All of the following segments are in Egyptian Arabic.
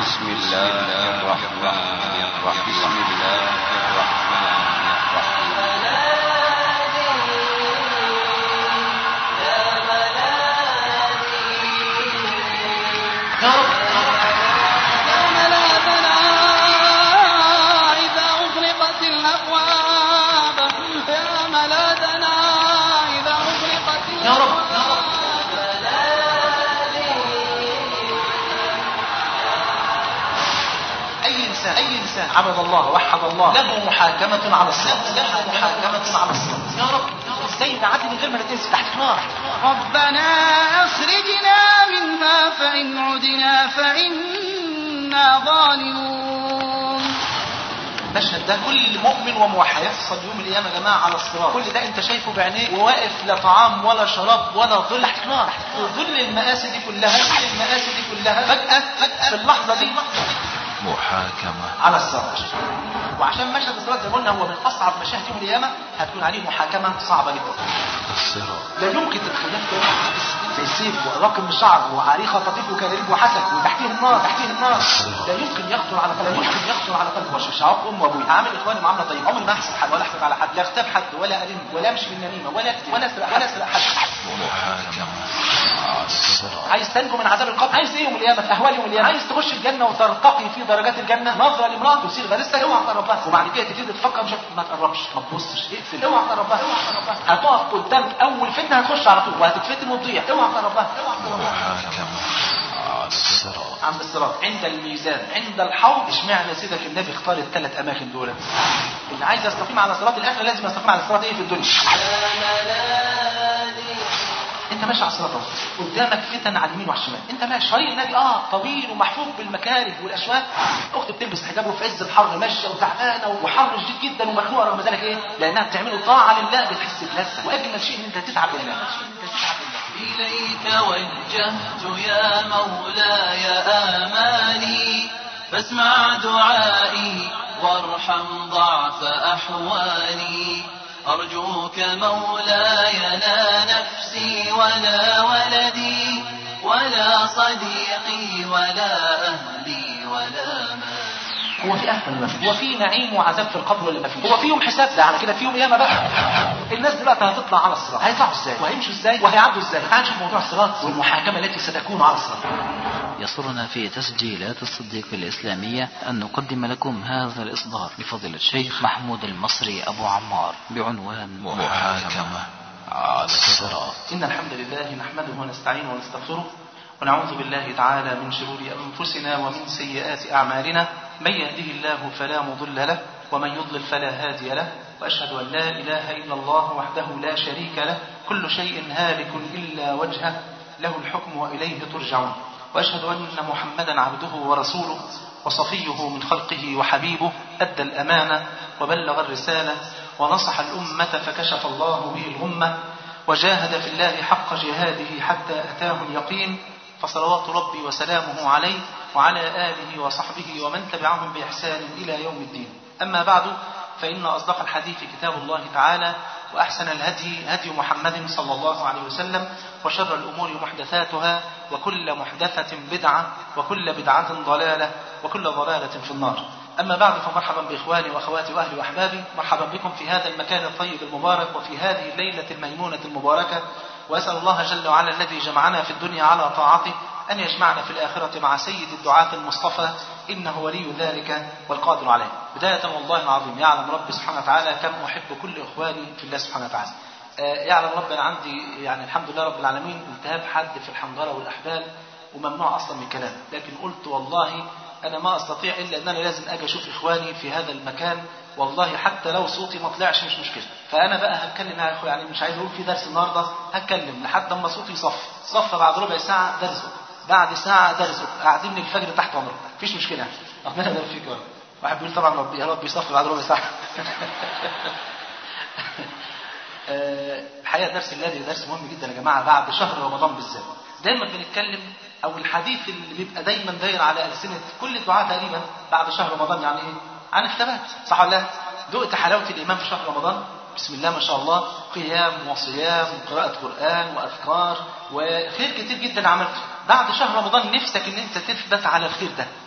بسم الله الرحمن الرحيم بسم الله الرحمن الرحيم يا رب يا ملاذنا إذا أغلقت الأبواب يا ملاذنا إذا أغلقت يا رب أي إنسان أي إنسان عبد الله وحد الله له محاكمة على الصراط له محاكمة على الصراط يا رب ازاي نعدي من غير ما نتنسى تحت نار ربنا أخرجنا منها فإن عدنا فإنا ظالمون المشهد ده كل مؤمن وموحد يحصل يوم القيامة يا جماعة على الصراط كل ده انت شايفه بعينيك وواقف لا طعام ولا شراب ولا ظل تحت نار وظل المآسي دي كلها ظل المآسي دي كلها فجأة فجأة في اللحظة دي محاكمة على الصراط وعشان مشهد الصراط زي ما قلنا هو من أصعب مشاهد يوم القيامة هتكون عليه محاكمة صعبة جدا الصراط لا يمكن تتخيل زي السيف وراقم من الشعر وعريه خطاطيف وكلاريب وحسد وتحتيه النار تحتيه النار لا يمكن يخطر على قلب لا يمكن يخطر على قلب بشر شعار ام وابوي هعمل اخواني معامله طيبه عمري ما احسب حد ولا احسب على حد لا اغتاب حد ولا الم ولا امشي بالنميمه ولا اكتب ولا اسرق ولا اسرق حد محاكمة على الصراط عايز تنجو من عذاب القبر عايز ايه يوم القيامه في اهوال يوم القيامه عايز تخش الجنه وترتقي في درجات الجنه نظره لامراه تثير غريزتك اوعى تقرب لها وبعد كده تبتدي تفكر مش ما تقربش ما تبصش اقفل اوعى تقرب لها اوعى تقرب لها هتقف قدام اول فتنه هتخش على طول وهتتفتن وتضيع اوعى تقرب لها اوعى تقرب لها محاكمة على الصراط عند الصراط عند الميزان عند الحوض اشمعنى سيدك النبي اختار الثلاث اماكن دول اللي عايز يستقيم على صراط الاخره لازم يستقيم على صراط ايه في الدنيا انت ماشي على الصراط اهو قدامك فتن على اليمين وعلى الشمال انت ماشي طريق النبي اه طويل ومحفوف بالمكاره والاشواك اخت بتلبس حجاب وفي عز الحر ماشيه وتعبانه وحر شديد جدا ومخنوقه رغم ذلك ايه لانها بتعمله طاعه لله بتحس بلذه واجمل شيء ان انت تتعب لله إليك وجهت يا مولاي آمالي فاسمع دعائي وارحم ضعف أحوالي أرجوك مولاي لا نفسي ولا ولدي ولا صديقي ولا أهلي ولا مالي هو في اهل ولا ما في؟ هو في نعيم وعذاب في القبر ولا ما في؟ هو في يوم حساب ده على كده في يوم قيامه بقى الناس دلوقتي هتطلع على الصراط هيطلعوا ازاي؟ وهيمشوا ازاي؟ وهيعدوا ازاي؟ تعال نشوف موضوع الصراط والمحاكمه التي ستكون على الصراط يسرنا في تسجيلات الصديق الإسلامية أن نقدم لكم هذا الإصدار لفضيلة الشيخ محمود المصري أبو عمار بعنوان محاكمة على الصراط إن الحمد لله نحمده ونستعينه ونستغفره ونعوذ بالله تعالى من شرور أنفسنا ومن سيئات أعمالنا من يهده الله فلا مضل له ومن يضلل فلا هادي له وأشهد أن لا إله إلا الله وحده لا شريك له كل شيء هالك إلا وجهه له الحكم وإليه ترجعون وأشهد أن محمدا عبده ورسوله وصفيه من خلقه وحبيبه أدى الأمانة وبلغ الرسالة ونصح الأمة فكشف الله به الغمة وجاهد في الله حق جهاده حتى أتاه اليقين فصلوات ربي وسلامه عليه وعلى آله وصحبه ومن تبعهم بإحسان إلى يوم الدين أما بعد فإن أصدق الحديث كتاب الله تعالى وأحسن الهدي هدي محمد صلى الله عليه وسلم وشر الأمور محدثاتها وكل محدثة بدعة وكل بدعة ضلالة وكل ضلالة في النار أما بعد فمرحبا بإخواني وأخواتي وأهلي وأحبابي مرحبا بكم في هذا المكان الطيب المبارك وفي هذه الليلة الميمونة المباركة وأسأل الله جل وعلا الذي جمعنا في الدنيا على طاعته أن يجمعنا في الآخرة مع سيد الدعاة المصطفى إنه ولي ذلك والقادر عليه بداية والله العظيم يعلم ربي سبحانه وتعالى كم أحب كل إخواني في الله سبحانه وتعالى آه، يعلم ربي أنا عندي يعني الحمد لله رب العالمين التهاب حد في الحنظلة والأحبال وممنوع أصلا من الكلام لكن قلت والله أنا ما أستطيع إلا أن أنا لازم أجي أشوف إخواني في هذا المكان والله حتى لو صوتي ما طلعش مش مشكلة فأنا بقى هتكلم يا أخويا يعني مش عايز أقول في درس النهاردة هتكلم لحد أما صوتي يصف صف بعد ربع ساعة درس بعد ساعة درس قاعدين من الفجر تحت عمره مفيش مشكلة ربنا يبارك فيك يا رب واحد بيقول طبعا ربي يا رب يصف بعد ربع ساعة آه، الحقيقة درس الليلة درس مهم جدا يا جماعة بعد شهر رمضان بالذات دايما بنتكلم او الحديث اللي بيبقى دايما داير على ألسنة كل الدعاة تقريبا بعد شهر رمضان يعني ايه؟ عن الثبات صح ولا لا؟ دقت حلاوة الإيمان في شهر رمضان بسم الله ما شاء الله قيام وصيام وقراءة قرآن وأذكار وخير كتير جدا عملته بعد شهر رمضان نفسك ان انت تثبت على الخير ده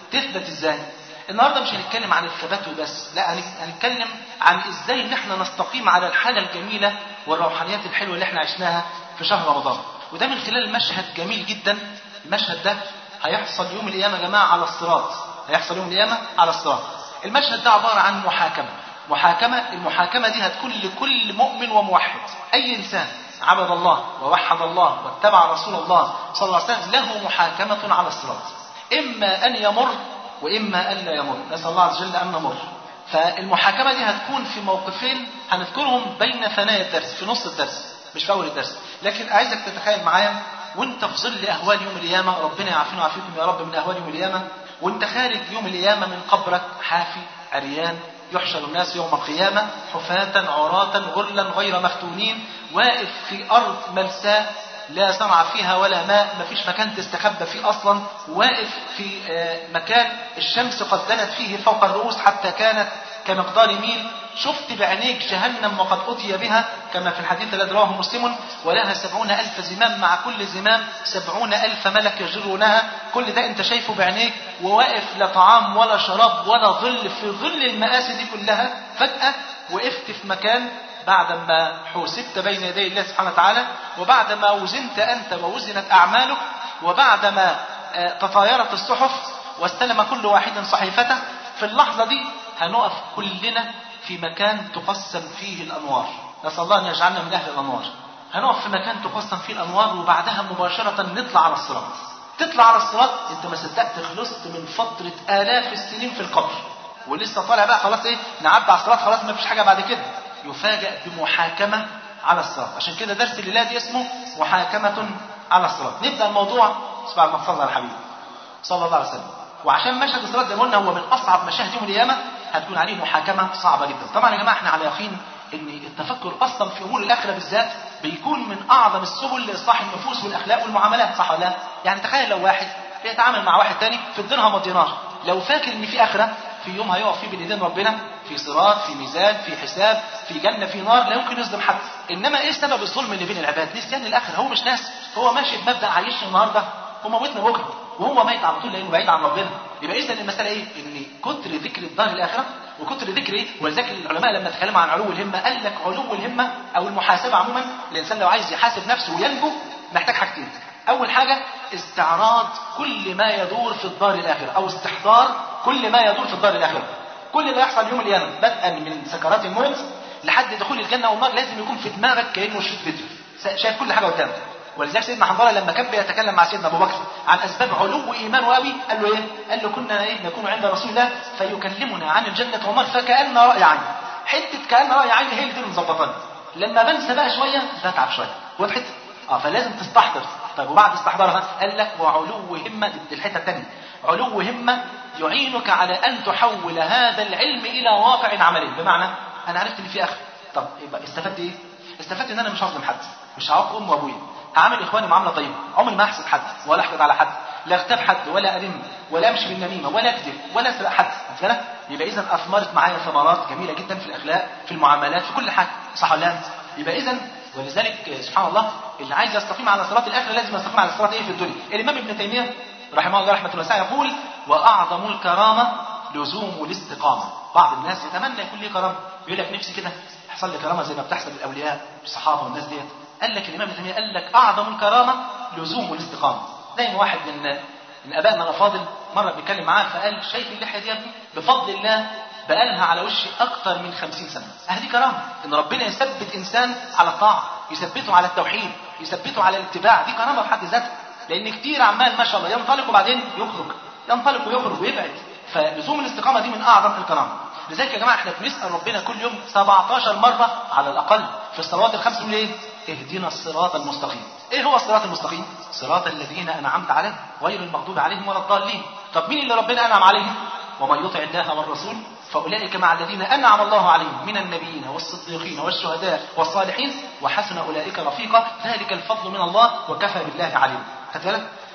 تثبت ازاي النهارده مش هنتكلم عن الثبات وبس لا هن- هنتكلم عن ازاي ان احنا نستقيم على الحاله الجميله والروحانيات الحلوه اللي احنا عشناها في شهر رمضان وده من خلال مشهد جميل جدا المشهد ده هيحصل يوم القيامه يا جماعه على الصراط هيحصل يوم القيامه على الصراط المشهد ده عباره عن محاكمه محاكمه المحاكمه دي هتكون لكل مؤمن وموحد اي انسان عبد الله ووحد الله واتبع رسول الله صلى الله عليه وسلم له محاكمه على الصراط اما ان يمر واما ان لا يمر نسال الله عز وجل ان نمر فالمحاكمه دي هتكون في موقفين هنذكرهم بين ثنايا الدرس في نص الدرس مش في اول الدرس لكن عايزك تتخيل معايا وانت في ظل اهوال يوم القيامه ربنا يعافينا ويعافيكم يا رب من اهوال يوم القيامه وانت خارج يوم القيامه من قبرك حافي عريان يحشر الناس يوم القيامة حفاة عراة غرلا غير مفتونين واقف في أرض ملساء لا زرع فيها ولا ماء مفيش مكان تستخبى فيه أصلا واقف في آه، مكان الشمس قد دنت فيه فوق الرؤوس حتى كانت كمقدار ميل شفت بعينيك جهنم وقد أتي بها كما في الحديث الذي رواه مسلم ولها سبعون ألف زمام مع كل زمام سبعون ألف ملك يجرونها كل ده أنت شايفه بعينيك وواقف لا طعام ولا شراب ولا ظل في ظل المآسي دي كلها فجأة وقفت في مكان بعدما حوسبت بين يدي الله سبحانه وتعالى وبعدما وزنت أنت ووزنت أعمالك وبعدما آه، تطايرت الصحف واستلم كل واحد صحيفته في اللحظة دي هنقف كلنا في مكان تقسم فيه الأنوار نسأل الله أن يجعلنا من أهل الأنوار هنقف في مكان تقسم فيه الأنوار وبعدها مباشرة نطلع على الصراط تطلع على الصراط انت ما صدقت خلصت من فترة آلاف السنين في القبر ولسه طالع بقى خلاص ايه نعدي على الصراط خلاص ما فيش حاجة بعد كده يفاجأ بمحاكمة على الصراط عشان كده درس الليلة دي اسمه محاكمة على الصراط نبدأ الموضوع بعد ما صلى على الحبيب صلى الله عليه وسلم وعشان مشهد الصراط زي ما قلنا هو من اصعب مشاهد يوم القيامه هتكون عليه محاكمه صعبه جدا طبعا يا جماعه احنا على يقين ان التفكر اصلا في امور الاخره بالذات بيكون من اعظم السبل لاصلاح النفوس والاخلاق والمعاملات صح ولا لا يعني تخيل لو واحد بيتعامل مع واحد تاني في الدرهم والدينار لو فاكر ان في اخره في يوم هيقف فيه بين ايدين ربنا في صراط في ميزان في حساب في جنه في نار لا يمكن يظلم حد انما ايه سبب الظلم اللي بين العباد نسيان الاخره هو مش ناس هو ماشي بمبدا عايشني النهارده وموتنا بكره وهو ميت على طول لانه بعيد عن ربنا يبقى اذا المساله ايه ان كتر ذكر الدار الاخره وكتر ذكر ايه ولذلك العلماء لما اتكلموا عن علو الهمه قال لك علو الهمه او المحاسبه عموما الانسان لو عايز يحاسب نفسه وينجو محتاج حاجتين اول حاجه استعراض كل ما يدور في الدار الاخره او استحضار كل ما يدور في الدار الاخره كل اللي يحصل يوم القيامه بدءا من سكرات الموت لحد دخول الجنه والنار لازم يكون في دماغك كانه شريط فيديو شايف كل حاجه قدامك ولذلك سيدنا حنظله لما كان بيتكلم مع سيدنا ابو بكر عن اسباب علو ايمانه قوي قال له ايه؟ قال له كنا ايه نكون عند رسول الله فيكلمنا عن الجنه والنار فكان راي عين حته كان راي عين هي اللي دي مظبطاني لما بنسى بقى شويه بتعب شويه وضحت؟ اه فلازم تستحضر طيب وبعد استحضارها قال لك وعلو همه دي الحته الثانيه علو همه يعينك على ان تحول هذا العلم الى واقع عملي بمعنى انا عرفت ان في اخر طب يبقى استفدت ايه؟ استفدت ان انا مش هظلم حد مش هعاق امي وابويا هعامل اخواني معامله طيبه عمري ما احسد حد ولا احقد على حد لا اغتاب حد ولا الم ولا امشي بالنميمه ولا اكذب ولا اسرق حد واخد بالك؟ يبقى اذا اثمرت معايا ثمرات جميله جدا في الاخلاق في المعاملات في كل حاجه صح ولا لا؟ يبقى اذا ولذلك سبحان الله اللي عايز يستقيم على صراط الاخره لازم يستقيم على صراط ايه في الدنيا الامام ابن تيميه رحمه الله رحمه الله يقول واعظم الكرامه لزوم الاستقامه بعض الناس يتمنى يكون ليه كرامه يقول لك نفسي كده يحصل لي كرامه زي ما بتحصل للاولياء الصحابه والناس ديت قال لك الامام ابن تيميه قال لك اعظم الكرامه لزوم الاستقامه دايما واحد من من ابائنا الافاضل مره بيتكلم معاه فقال شايف اللحيه دي يا ابني بفضل الله بقالها على وشي اكتر من خمسين سنه اهدي كرامه ان ربنا يثبت انسان على الطاعه يثبته على التوحيد يثبته على الاتباع دي كرامه في حد ذاتها لان كتير عمال ما شاء الله ينطلق وبعدين يخرج ينطلق ويخرج ويبعد فلزوم الاستقامه دي من اعظم الكرامه لذلك يا جماعه احنا بنسال ربنا كل يوم 17 مره على الاقل في الصلوات الخمس بنقول ايه؟ اهدنا الصراط المستقيم. ايه هو الصراط المستقيم؟ صراط الذين انعمت عليهم غير المغضوب عليهم ولا الضالين. طب مين اللي ربنا انعم عليهم؟ ومن يطع الله والرسول فاولئك مع الذين انعم الله عليهم من النبيين والصديقين والشهداء والصالحين وحسن اولئك رفيقا ذلك الفضل من الله وكفى بالله عليم. خدت بالك؟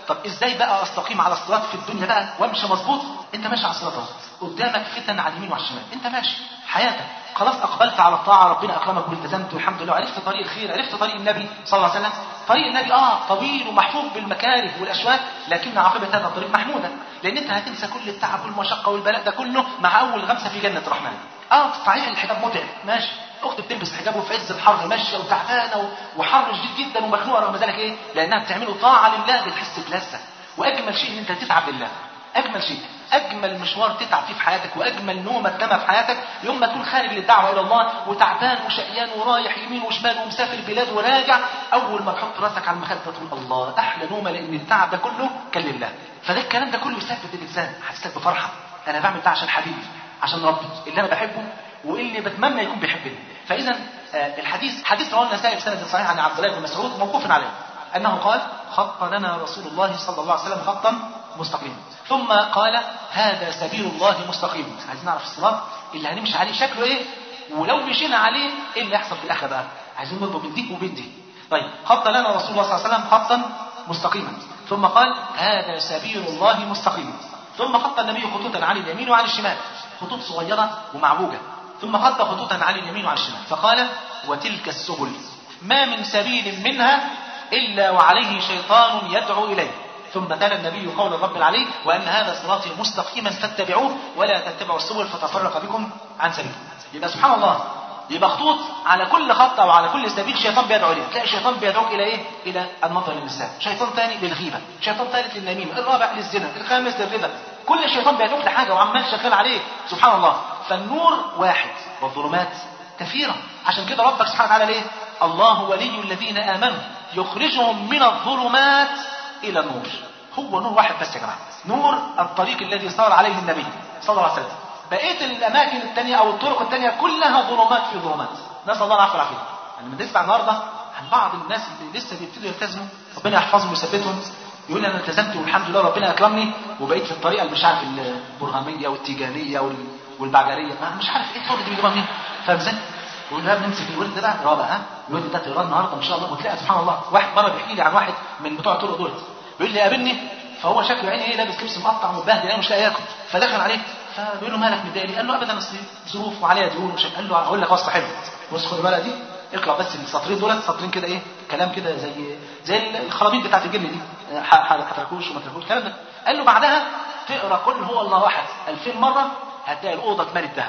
طب ازاي بقى استقيم على الصراط في الدنيا بقى وامشي مظبوط انت ماشي على الصراط اهو قدامك فتن على اليمين وعلى الشمال انت ماشي حياتك خلاص اقبلت على الطاعه ربنا اكرمك والتزمت والحمد لله عرفت طريق الخير عرفت طريق النبي صلى الله عليه وسلم طريق النبي اه طويل ومحفوظ بالمكاره والاشواك لكن عاقبه هذا الطريق محموده لان انت هتنسى كل التعب والمشقه والبلاء ده كله مع اول غمسه في جنه الرحمن اه صحيح الحجاب متعب ماشي اخت بتلبس حجاب وفي عز الحر ماشيه وتعبانه و- وحر شديد جدا ومخنوقه رغم ذلك ايه؟ لانها بتعمله طاعه لله بتحس بلذه واجمل شيء ان انت تتعب لله اجمل شيء اجمل مشوار تتعب فيه في حياتك واجمل نومه تنامها في حياتك يوم ما تكون خارج للدعوه الى الله وتعبان وشقيان ورايح يمين وشمال ومسافر بلاد وراجع اول ما تحط راسك على المخده تقول الله احلى نومه لان التعب ده كله كان لله فده الكلام ده كله يثبت الانسان حسسك بفرحه انا بعمل ده عشان حبيبي عشان ربي اللي انا بحبه واللي بتمنى يكون بيحبني فاذا آه، الحديث حديث رواه النسائي بسند صحيح عن عبد الله بن مسعود موقوف عليه انه قال خط لنا رسول الله صلى الله عليه وسلم خطا مستقيما ثم قال هذا سبيل الله مستقيم عايزين نعرف الصراط اللي هنمشي عليه شكله ايه ولو مشينا عليه ايه اللي يحصل في الاخره بقى عايزين نربط بين دي وبين دي طيب خط لنا رسول الله صلى الله عليه وسلم خطا مستقيما ثم قال هذا سبيل الله مستقيما ثم خط النبي خطوطا عن اليمين وعن الشمال خطوط صغيره ومعوجه ثم خط خطوطا عن اليمين وعن الشمال فقال وتلك السبل ما من سبيل منها الا وعليه شيطان يدعو اليه ثم تلا النبي قول الرب العلي وان هذا صراطي مستقيما فاتبعوه ولا تتبعوا السبل فتفرق بكم عن سبيله يبقى سبحان الله يبقى خطوط على كل خط او على كل سبيل شيطان بيدعو اليه تلاقي شيطان بيدعوك الى ايه الى النظر للنساء شيطان ثاني للغيبه شيطان ثالث للنميمه الرابع للزنا الخامس للربا كل شيطان بيدعوك لحاجه وعمال شغال عليه سبحان الله فالنور واحد والظلمات كثيره عشان كده ربك سبحانه وتعالى ليه الله ولي الذين امنوا يخرجهم من الظلمات الى النور هو نور واحد بس يا جماعه نور الطريق الذي صار عليه النبي صلى الله عليه وسلم بقيه الاماكن الثانيه او الطرق الثانيه كلها ظلمات في ظلمات نسال الله العافيه والعافيه يعني بنسمع النهارده عن بعض الناس اللي لسه بيبتدوا يلتزموا ربنا يحفظهم ويثبتهم يقول لي انا التزمت والحمد لله ربنا اكرمني وبقيت في الطريقه اللي مش عارف البرهاميه والتيجانيه وال- والبعجريه ما مش عارف ايه الطرق دي بيجيبها منين فاهم ازاي؟ يقول لها بنمسك الورد ده بقى رابع ها الورد ده تقراه النهارده ان شاء الله وتلاقي سبحان الله واحد مره بيحكي لي عن واحد من بتوع الطرق دول بيقول لي قابلني فهو شكله عيني ايه لابس لبس مقطع ومتبهدل انا مش لاقي ياكل فدخل عليه فبيقول له مالك متضايق ليه؟ قال له ابدا اصل ظروف وعليا ديون ومش قال له هقول لك وصفه حلوه بص خد الورقه دي اقرا بس السطرين دول سطرين كده ايه كلام كده زي زي الخرابيط بتاعت الجن دي ح- ح- هتركوش وما تركوش الكلام ده قال له بعدها تقرا كل هو الله احد 2000 مره هتلاقي الاوضه اتملت ذهب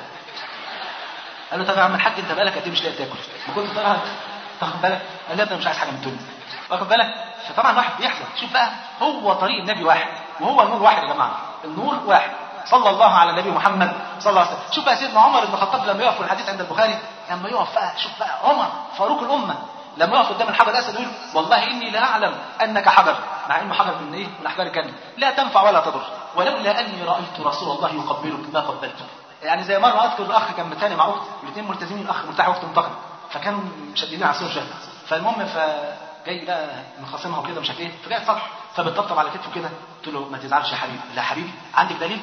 قال له طب يا عم الحاج انت بقالك قد ايه مش لاقي تاكل؟ ما كنت تقراها تاخد بالك؟ قال له يا ابني أنا مش عايز حاجه من الدنيا واخد بالك؟ فطبعا الواحد بيحزن شوف بقى هو طريق النبي واحد وهو النور واحد يا جماعه النور واحد صلى الله على النبي محمد صلى الله عليه وسلم شوف بقى سيدنا عمر بن الخطاب لما يقف في الحديث عند البخاري لما يقف بقى شوف بقى عمر فاروق الامه لما يقف قدام الحجر الاسود يقول والله اني لا اعلم انك حجر مع انه حجر من ايه؟ من احجار الجنه لا تنفع ولا تضر ولولا اني رايت رسول الله يقبلك ما قبلته يعني زي مره اذكر اخ كان متخانق مع اخت الاثنين ملتزمين الاخ مرتاح واخت منتقد فكانوا مشددين على السوشيال فالمهم ف جاي بقى مخاصمها وكده مش عارف ايه فجاي تصالح فبتطبطب على كتفه كده قلت له ما تزعلش يا حبيبي لا حبيبي عندك دليل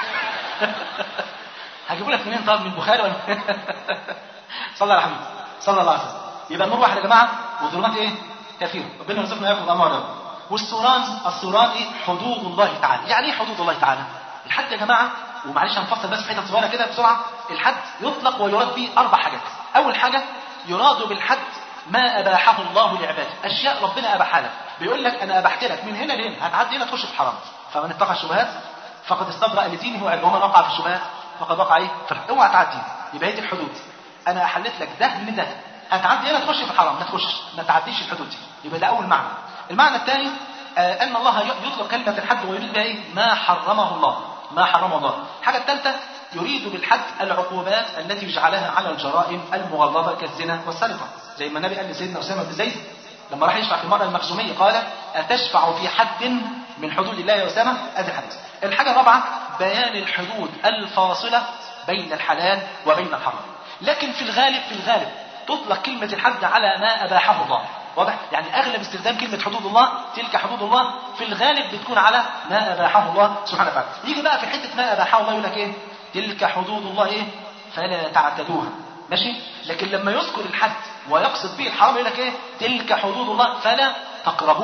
هجيبه لك منين طب من البخاري ولا صلى على حبيبي صلى الله عليه وسلم يبقى النور واحد يا جماعه والظلمات ايه كثيره ربنا يرزقنا اياكم الامر يا رب والسوران السوران ايه حدود الله تعالى يعني ايه حدود الله تعالى الحد يا جماعه ومعلش هنفصل بس في حته صغيره كده بسرعه الحد يطلق ويراد به اربع حاجات اول حاجه يراد بالحد ما اباحه الله لعباده اشياء ربنا اباحها لك بيقول لك انا ابحت لك من هنا لهنا هتعدي هنا تخش في حرام فمن اتقى الشبهات فقد استبرأ لدينه وعلمه ومن وقع في الشبهات فقد وقع ايه اوعى تعدي يبقى هي دي الحدود انا احلت لك ده من ده هتعدي هنا تخش في الحرام ما تخشش ما تعديش الحدود دي يبقى ده اول معنى المعنى الثاني آه ان الله يطلق كلمه الحد ويريد بها ايه ما حرمه الله ما حرمه الله الحاجه الثالثه يريد بالحد العقوبات التي جعلها على الجرائم المغلظه كالزنا والسرقه زي ما النبي قال لسيدنا اسامه بن زيد لما راح يشفع في المرأة المخزومية قال أتشفع في حد من حدود الله يا أسامة؟ أدي حد. الحاجة الرابعة بيان الحدود الفاصلة بين الحلال وبين الحرام. لكن في الغالب في الغالب تطلق كلمة الحد على ما أباحه الله. واضح؟ يعني أغلب استخدام كلمة حدود الله تلك حدود الله في الغالب بتكون على ما أباحه الله سبحانه وتعالى. يجي بقى في حتة ما أباحه الله يقول لك إيه؟ تلك حدود الله إيه؟ فلا تعتدوها. ماشي لكن لما يذكر الحد ويقصد به الحرام يقول لك ايه تلك حدود الله فلا تقربوها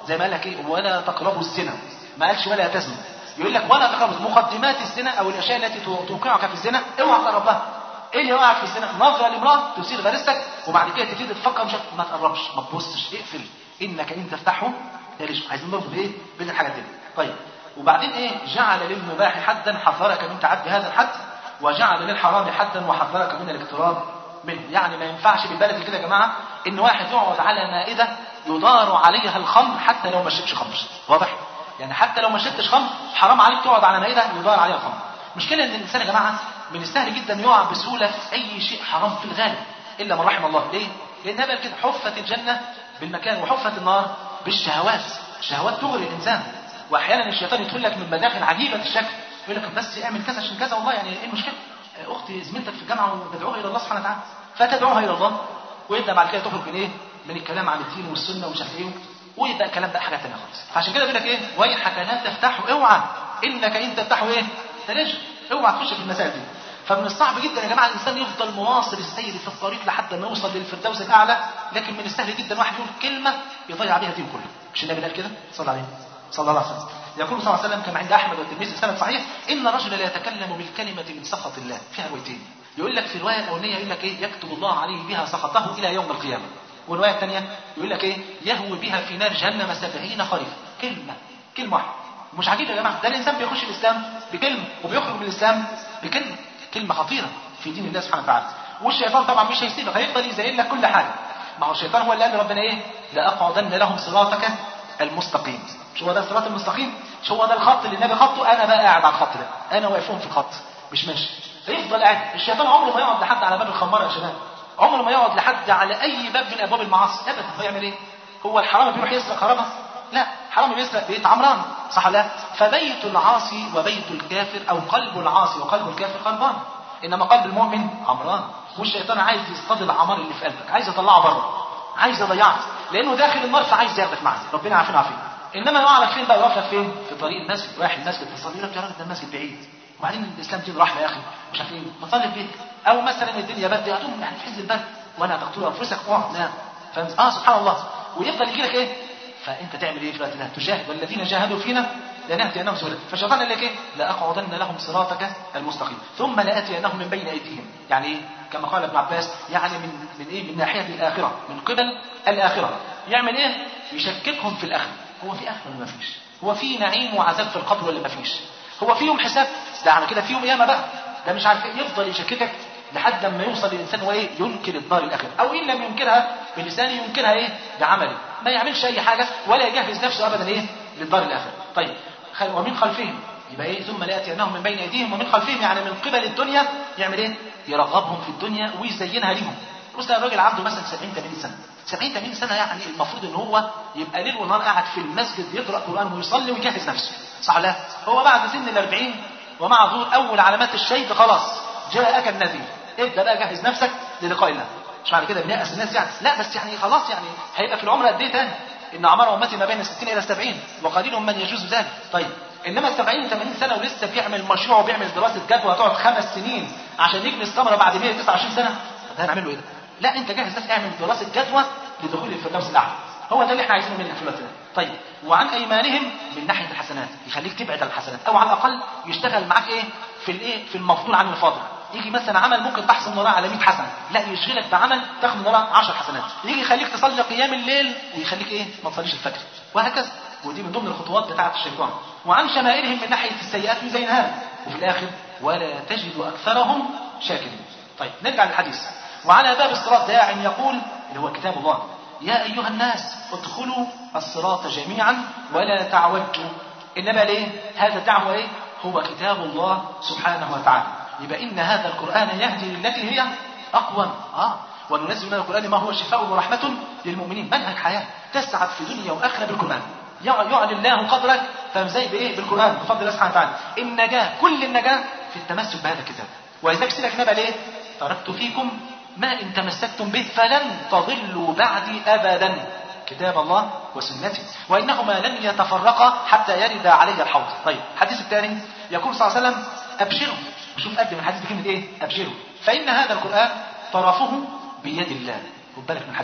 زي ما قال لك ايه ولا تقربوا الزنا ما قالش ولا تزنوا يقول لك ولا تقربوا مقدمات الزنا او الاشياء التي توقعك في الزنا اوعى تقرب لها ايه اللي يوقعك في الزنا نظره لامراه تثير غريزتك وبعد كده تبتدي تفكر مش ما تقربش ما تبصش اقفل انك ان تفتحه يلج عايزين نربط ايه بين الحاجات دي طيب وبعدين ايه جعل للمباح حدا حذرك من تعدي هذا الحد وجعل للحرام حدا وحذرك من الاقتراب منه يعني ما ينفعش بالبلد كده يا جماعه ان واحد يقعد على مائده يدار عليها الخمر حتى لو ما شربش خمر واضح يعني حتى لو ما شربتش خمر حرام عليك تقعد على مائده يدار عليها الخمر مشكله ان الانسان يا جماعه من السهل جدا يقع بسهوله في اي شيء حرام في الغالب الا من رحم الله ليه لان بقى كده حفت الجنه بالمكان وحفت النار بالشهوات الشهوات تغري الانسان واحيانا الشيطان يدخل لك من مداخل عجيبه الشكل يقول لك بس اعمل كذا عشان كذا والله يعني ايه المشكله اختي زميلتك في الجامعه وبدعوها الى الله سبحانه وتعالى فتدعوها الى الله ويبدا بعد كده تخرج من ايه من الكلام عن الدين والسنه ومش عارف ايه ويبدا الكلام ده حاجه ثانيه خالص فعشان كده بيقول لك ايه ويحك لا تفتحه اوعى انك ان تفتحه ايه تلج اوعى تخش في المسائل دي فمن الصعب جدا يا جماعه الانسان يفضل مواصل السير في الطريق لحد ما يوصل للفردوس الاعلى لكن من السهل جدا واحد يقول كلمه يضيع بيها الدين كله مش النبي قال كده صلى الله عليه صلى الله عليه وسلم يقول صلى الله عليه وسلم كما عند احمد والترمذي سند صحيح ان رجلا لا يتكلم بالكلمه من سخط الله فيها روايتين يقول لك في الروايه الاولانيه يقول لك ايه يكتب الله عليه بها سخطه الى يوم القيامه والروايه الثانيه يقول لك ايه يهوي بها في نار جهنم سبعين خريفا كلمه كلمه واحده مش عجيب يا جماعه ده الانسان بيخش الاسلام بكلمه وبيخرج من الاسلام بكلمه كلمه خطيره في دين الله سبحانه وتعالى والشيطان طبعا مش هيسيبك هيفضل يزين لك كل حاجه ما هو الشيطان هو اللي قال لربنا ايه لاقعدن لهم صراطك المستقيم مش هو ده الصراط المستقيم مش هو ده الخط اللي النبي خطه انا بقى قاعد على الخط ده انا واقفهم في الخط مش ماشي فيفضل قاعد الشيطان عمره ما يقعد لحد على باب الخماره يا شباب عمره ما يقعد لحد على اي باب من ابواب المعاصي ابدا هو يعمل ايه هو الحرامي بيروح يسرق خرابه لا حرامي بيسرق بيت عمران صح لا فبيت العاصي وبيت الكافر او قلب العاصي وقلب الكافر قلبان انما قلب المؤمن عمران والشيطان عايز يصطاد العمار اللي في قلبك عايز يطلعه بره عايز يضيعك لانه داخل النار فعايز ياخدك معاه ربنا عارفين عارفين انما يقع لك فين بقى يقف لك فين في طريق المسجد رايح المسجد تصلي يقول لك يا راجل ده المسجد بعيد وبعدين الاسلام دين رحمه يا اخي مش عارف ايه ما تصلي في بيتك او مثلا الدنيا برد هتقوم يعني في حز البرد ولا تقتلوا انفسك اقعد نام فاهم اه سبحان الله ويفضل يجي لك ايه فانت تعمل ايه في الوقت ده تجاهد والذين جاهدوا فينا لنهدينهم سبلا فالشيطان قال لك ايه لاقعدن لهم صراطك المستقيم ثم لاتينهم من بين ايديهم يعني ايه كما قال ابن عباس يعني من من ايه من ناحيه الاخره من قبل الاخره يعمل ايه يشككهم في الاخره هو في اخره ولا ما فيش هو في نعيم وعذاب في القبر ولا ما فيش هو في يوم حساب ده على كده في يوم قيامه بقى ده مش عارف ايه يفضل يشككك لحد ما يوصل الانسان هو ايه ينكر الدار الاخره او ان لم ينكرها بلسانه ينكرها ايه بعمله ما يعملش اي حاجه ولا يجهز نفسه ابدا ايه للدار الاخره طيب ومن خلفهم يبقى ايه ثم لياتينهم من بين ايديهم ومن خلفهم يعني من قبل الدنيا يعمل ايه يرغبهم في الدنيا ويزينها لهم مثلا الراجل عنده مثلا 70 80 سنه 70 80 سنه يعني المفروض ان هو يبقى ليل ونهار قاعد في المسجد يقرا قران ويصلي ويجهز نفسه صح لا هو بعد سن ال 40 ومع ظهور اول علامات الشيب خلاص جاءك النذير ابدا بقى جهز نفسك للقاء الله مش معنى كده بنيأس الناس يعني لا بس يعني خلاص يعني هيبقى في العمر قد ايه تاني ان اعمار امتي ما بين 60 الى 70 وقليل من يجوز ذلك طيب انما ال 70 80 سنه ولسه بيعمل مشروع وبيعمل دراسه جدوى هتقعد خمس سنين عشان يجني الثمره بعد 129 سنه طب ده هنعمل له ايه ده؟ لا انت جاهز نفسك اعمل دراسه جدوى لدخول الفردوس الاعلى هو ده اللي احنا عايزينه منك في الوقت ده طيب وعن ايمانهم من ناحيه الحسنات يخليك تبعد عن الحسنات او على الاقل يشتغل معاك ايه في الايه في المفضول عن الفاضل يجي مثلا عمل ممكن تحصل وراه على 100 حسنه لا يشغلك بعمل تاخد من وراه 10 حسنات يجي يخليك تصلي قيام الليل ويخليك ايه ما تصليش الفجر وهكذا ودي من ضمن الخطوات بتاعه الشيطان وعن شمائلهم من ناحيه السيئات يزينها وفي الاخر ولا تجد اكثرهم شاكرين طيب نرجع للحديث وعلى باب الصراط داع يقول اللي هو كتاب الله يا ايها الناس ادخلوا الصراط جميعا ولا تعوجوا انما ليه هذا الدعوه ايه هو كتاب الله سبحانه وتعالى يبقى ان هذا القران يهدي للتي هي اقوى اه وننزل من القران ما هو شفاء ورحمه للمؤمنين منهج حياه تسعد في دنيا واخره بالقران يعلي الله قدرك فاهم ازاي بايه بالقران بفضل الله سبحانه وتعالى النجاه كل النجاه في التمسك بهذا الكتاب ولذلك سيدك نبى ليه تركت فيكم ما ان تمسكتم به فلن تضلوا بعدي ابدا كتاب الله وسنتي وانهما لن يتفرقا حتى يرد علي الحوض طيب الحديث الثاني يقول صلى الله عليه وسلم ابشروا شوف قدم الحديث بكلمه ايه ابشروا فان هذا القران طرفه بيد الله خد بالك من الحديث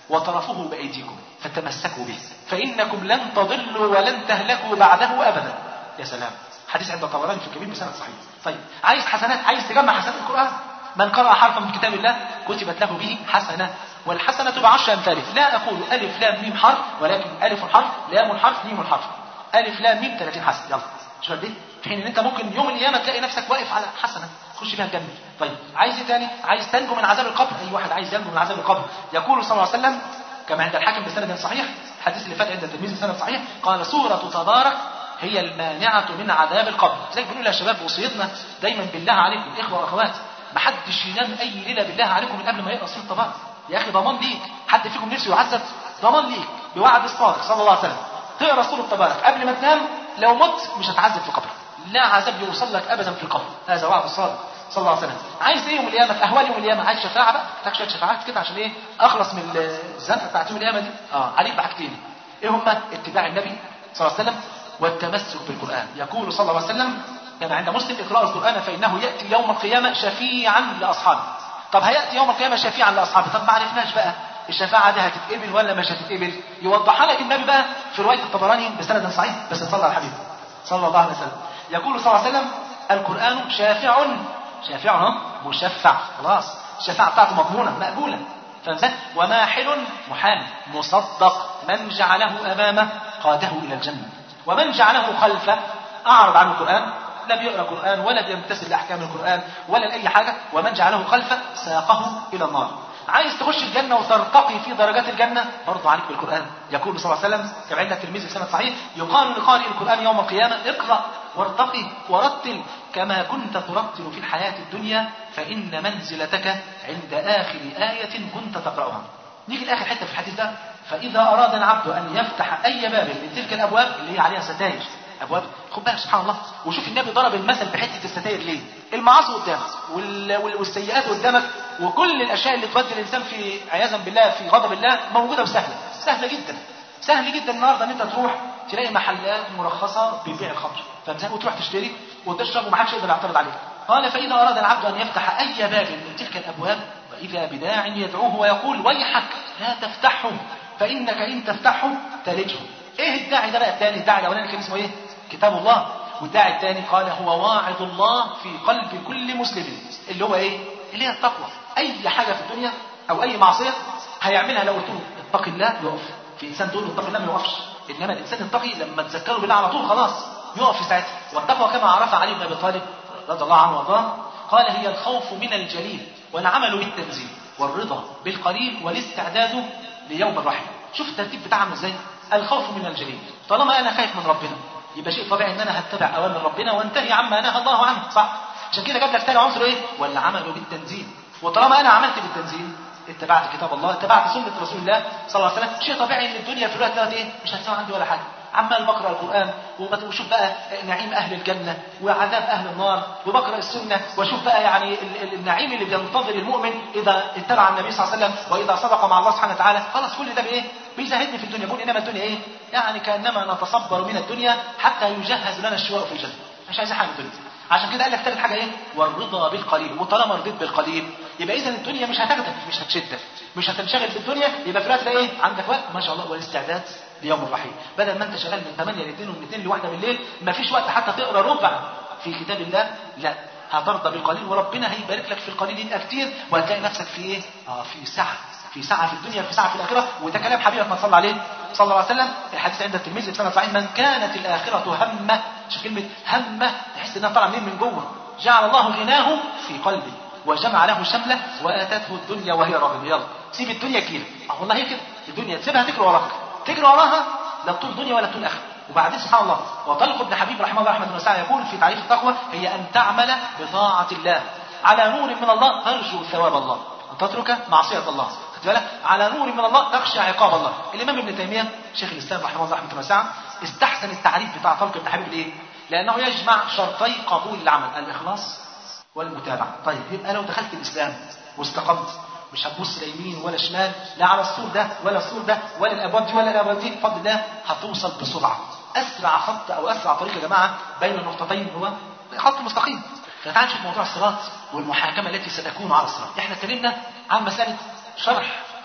وطرفه بأيديكم فتمسكوا به فإنكم لن تضلوا ولن تهلكوا بعده أبدا يا سلام حديث عند الطبراني في الكبير بسند صحيح طيب عايز حسنات عايز تجمع حسنات القرآن من قرأ حرفا من كتاب الله كتبت له به حسنة والحسنة بعشر أمثاله لا أقول ألف لام ميم حرف ولكن ألف حرف لام حرف ميم حرف ألف لام ميم 30 حسنة يلا شوف قد ايه في حين ان انت ممكن يوم القيامه تلاقي نفسك واقف على حسنه تخش بيها الجنه طيب عايز ايه تاني عايز تنجو من عذاب القبر اي واحد عايز ينجو من عذاب القبر يقول صلى الله عليه وسلم كما عند الحاكم بسند صحيح الحديث اللي فات عند الترمذي بسند صحيح قال سوره تبارك هي المانعه من عذاب القبر زي بنقول يا شباب وصيتنا دايما بالله عليكم اخوه واخوات ما حدش ينام اي ليله بالله عليكم من قبل ما يقرا سوره تبارك يا اخي ضمان ليك حد فيكم نفسه يعذب ضمان ليك بوعد الصادق صلى الله عليه وسلم تقرا سوره تبارك قبل ما تنام لو مت مش هتعذب في قبرك لا عذاب يوصل لك ابدا في القبر هذا وعد الصادق صلى الله عليه وسلم عايز ايه يوم القيامه في اهوال يوم القيامه عايز شفاعه بقى محتاج شويه شفاعات كده عشان ايه اخلص من الزنقه بتاعت يوم القيامه دي اه عليك بحاجتين ايه هما اتباع النبي صلى الله عليه وسلم والتمسك بالقران يقول صلى الله عليه وسلم كما عند مسلم اقرأوا القران فانه ياتي يوم القيامه شفيعا لاصحابه طب هياتي يوم القيامه شفيعا لاصحابه طب ما عرفناش بقى الشفاعة دي هتتقبل ولا مش هتتقبل يوضحها لك النبي بقى في رواية الطبراني بسند صحيح بس صلى على الحبيب صلى الله عليه وسلم يقول صلى الله عليه وسلم القرآن شافع شافع ها مشفع خلاص الشفاعة بتاعته مضمونة مقبولة فهمت وماحل محامي مصدق من جعله أمامه قاده إلى الجنة ومن جعله خلفه أعرض عن القرآن لا بيقرأ القرآن ولا بيمتثل لأحكام القرآن ولا لأي حاجة ومن جعله خلفه ساقه إلى النار عايز تخش الجنة وترتقي في درجات الجنة برضه عليك بالقرآن يقول صلى الله عليه وسلم كما عند الترمذي في سنة صحيح يقال لقارئ القرآن يوم القيامة اقرأ وارتقي ورتل كما كنت ترتل في الحياة الدنيا فإن منزلتك عند آخر آية كنت تقرأها نيجي لآخر حتة في الحديث ده فإذا أراد العبد أن يفتح أي باب من تلك الأبواب اللي هي عليها ستاير ابواب خد بالك سبحان الله وشوف النبي ضرب المثل بحته الستاير ليه المعاصي قدامك وال... وال... والسيئات قدامك وكل الاشياء اللي تودي الانسان في عياذا بالله في غضب الله موجوده وسهله سهله جدا سهل جدا النهارده ان انت تروح تلاقي محلات مرخصه ببيع الخمر فاهم وتروح تشتري وتشرب ومحدش يقدر يعترض عليك قال فاذا اراد العبد ان يفتح اي باب من تلك الابواب واذا بداع يدعوه ويقول ويحك لا تفتحه فانك ان تفتحه تلجه ايه الداعي ده بقى الثاني الداعي الاولاني كان اسمه ايه كتاب الله والداعي الثاني قال هو واعظ الله في قلب كل مسلم اللي هو ايه اللي هي التقوى اي حاجه في الدنيا او اي معصيه هيعملها لو قلت له اتق الله يقف في انسان تقول له اتق الله ما يقفش انما الانسان التقي لما تذكره بالله على طول خلاص يقف في ساعتها والتقوى كما عرفها علي بن ابي طالب رضي الله عنه وارضاه قال هي الخوف من الجليل والعمل بالتنزيل والرضا بالقليل والاستعداد ليوم الرحيل شوف الترتيب بتاعها ازاي الخوف من الجليل طالما انا خايف من ربنا يبقى شيء طبيعي ان انا هتبع اوامر ربنا وانتهي عما نهى الله عنه صح عشان كده جاب لك تاني عنصر ايه والعمل بالتنزيل وطالما انا عملت بالتنزيل اتبعت كتاب الله اتبعت سنه رسول الله صلى الله عليه وسلم شيء طبيعي ان الدنيا في الوقت ده ايه مش هتساوي عندي ولا حاجه عمال بقرا القران وشوف بقى نعيم اهل الجنه وعذاب اهل النار وبقرا السنه واشوف بقى يعني النعيم اللي بينتظر المؤمن اذا اتبع النبي صلى الله عليه وسلم واذا صدق مع الله سبحانه وتعالى خلاص كل ده بايه بيزهدني في الدنيا بقول انما الدنيا ايه يعني كانما نتصبر من الدنيا حتى يجهز لنا الشواء في الجنه مش عايز حاجه من الدنيا عشان كده قال لك ثالث حاجه ايه والرضا بالقليل وطالما رضيت بالقليل يبقى اذا الدنيا مش هتاخدك مش هتشدك مش هتنشغل بالدنيا يبقى في الوقت ده ايه عندك وقت ما شاء الله والاستعداد ليوم الرحيل بدل ما انت شغال من 8 ل 2 ومن 2 ل 1 بالليل ما فيش وقت حتى تقرا ربع في كتاب الله لا هترضى بالقليل وربنا هيبارك لك في القليل يبقى كتير وهتلاقي نفسك في ايه اه في سعه في سعه في الدنيا في سعه في الاخره وده كلام حبيبك ما صلى عليه صلى الله عليه وسلم الحديث عند الترمذي في سنه صحيح من كانت الاخره همه شوف كلمه همه تحس انها طالعه منين من جوه جعل الله غناه في قلبه وجمع له شمله واتته الدنيا وهي راغبه يلا سيب الدنيا كده اه والله هي كده الدنيا تسيبها تجري وراك تجري وراها لا طول دنيا ولا طول اخره وبعدين سبحان الله وطلق ابن حبيب رحمه الله رحمه واسعه يقول في تعريف التقوى هي ان تعمل بطاعه الله على نور من الله ترجو ثواب الله ان تترك معصيه الله خدت بالك على نور من الله تخشى عقاب الله الامام ابن تيميه شيخ الاسلام رحمه الله رحمه واسعه استحسن التعريف بتاع طلق ابن حبيب ليه؟ لانه يجمع شرطي قبول العمل الاخلاص والمتابعه طيب يبقى لو دخلت الاسلام واستقمت مش هتبص لا يمين ولا شمال لا على السور ده ولا السور ده ولا الابواب دي ولا الابواب دي بفضل الله هتوصل بسرعه اسرع خط او اسرع طريق يا جماعه بين النقطتين هو خط مستقيم فتعال نشوف موضوع الصراط والمحاكمه التي ستكون على الصراط احنا اتكلمنا عن مساله شرح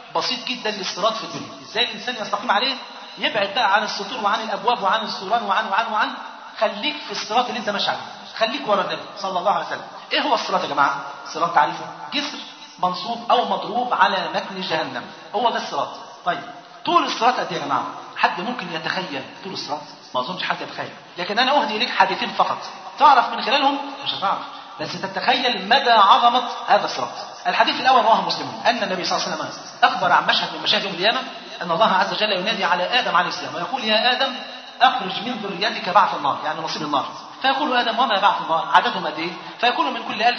بسيط جدا للصراط في الدنيا ازاي الانسان يستقيم عليه يبعد بقى عن السطور وعن الابواب وعن السوران وعن وعن وعن خليك في الصراط اللي انت ماشي عليه خليك ورا النبي صلى الله عليه وسلم ايه هو الصراط يا جماعه الصراط تعريفه جسر منصوب او مضروب على متن جهنم هو ده الصراط طيب طول الصراط قد ايه يا جماعه حد ممكن يتخيل طول الصراط ما اظنش حد يتخيل لكن انا اهدي اليك حديثين فقط تعرف من خلالهم مش هتعرف بس تتخيل مدى عظمه هذا الصراط الحديث الاول رواه مسلم ان النبي صلى الله عليه وسلم اخبر عن مشهد من مشاهد يوم القيامه ان الله عز وجل ينادي على ادم عليه السلام ويقول يا ادم اخرج من ذريتك بعث النار يعني نصيب النار فيقول ادم وما بعث النار عددهم قد ايه فيكون من كل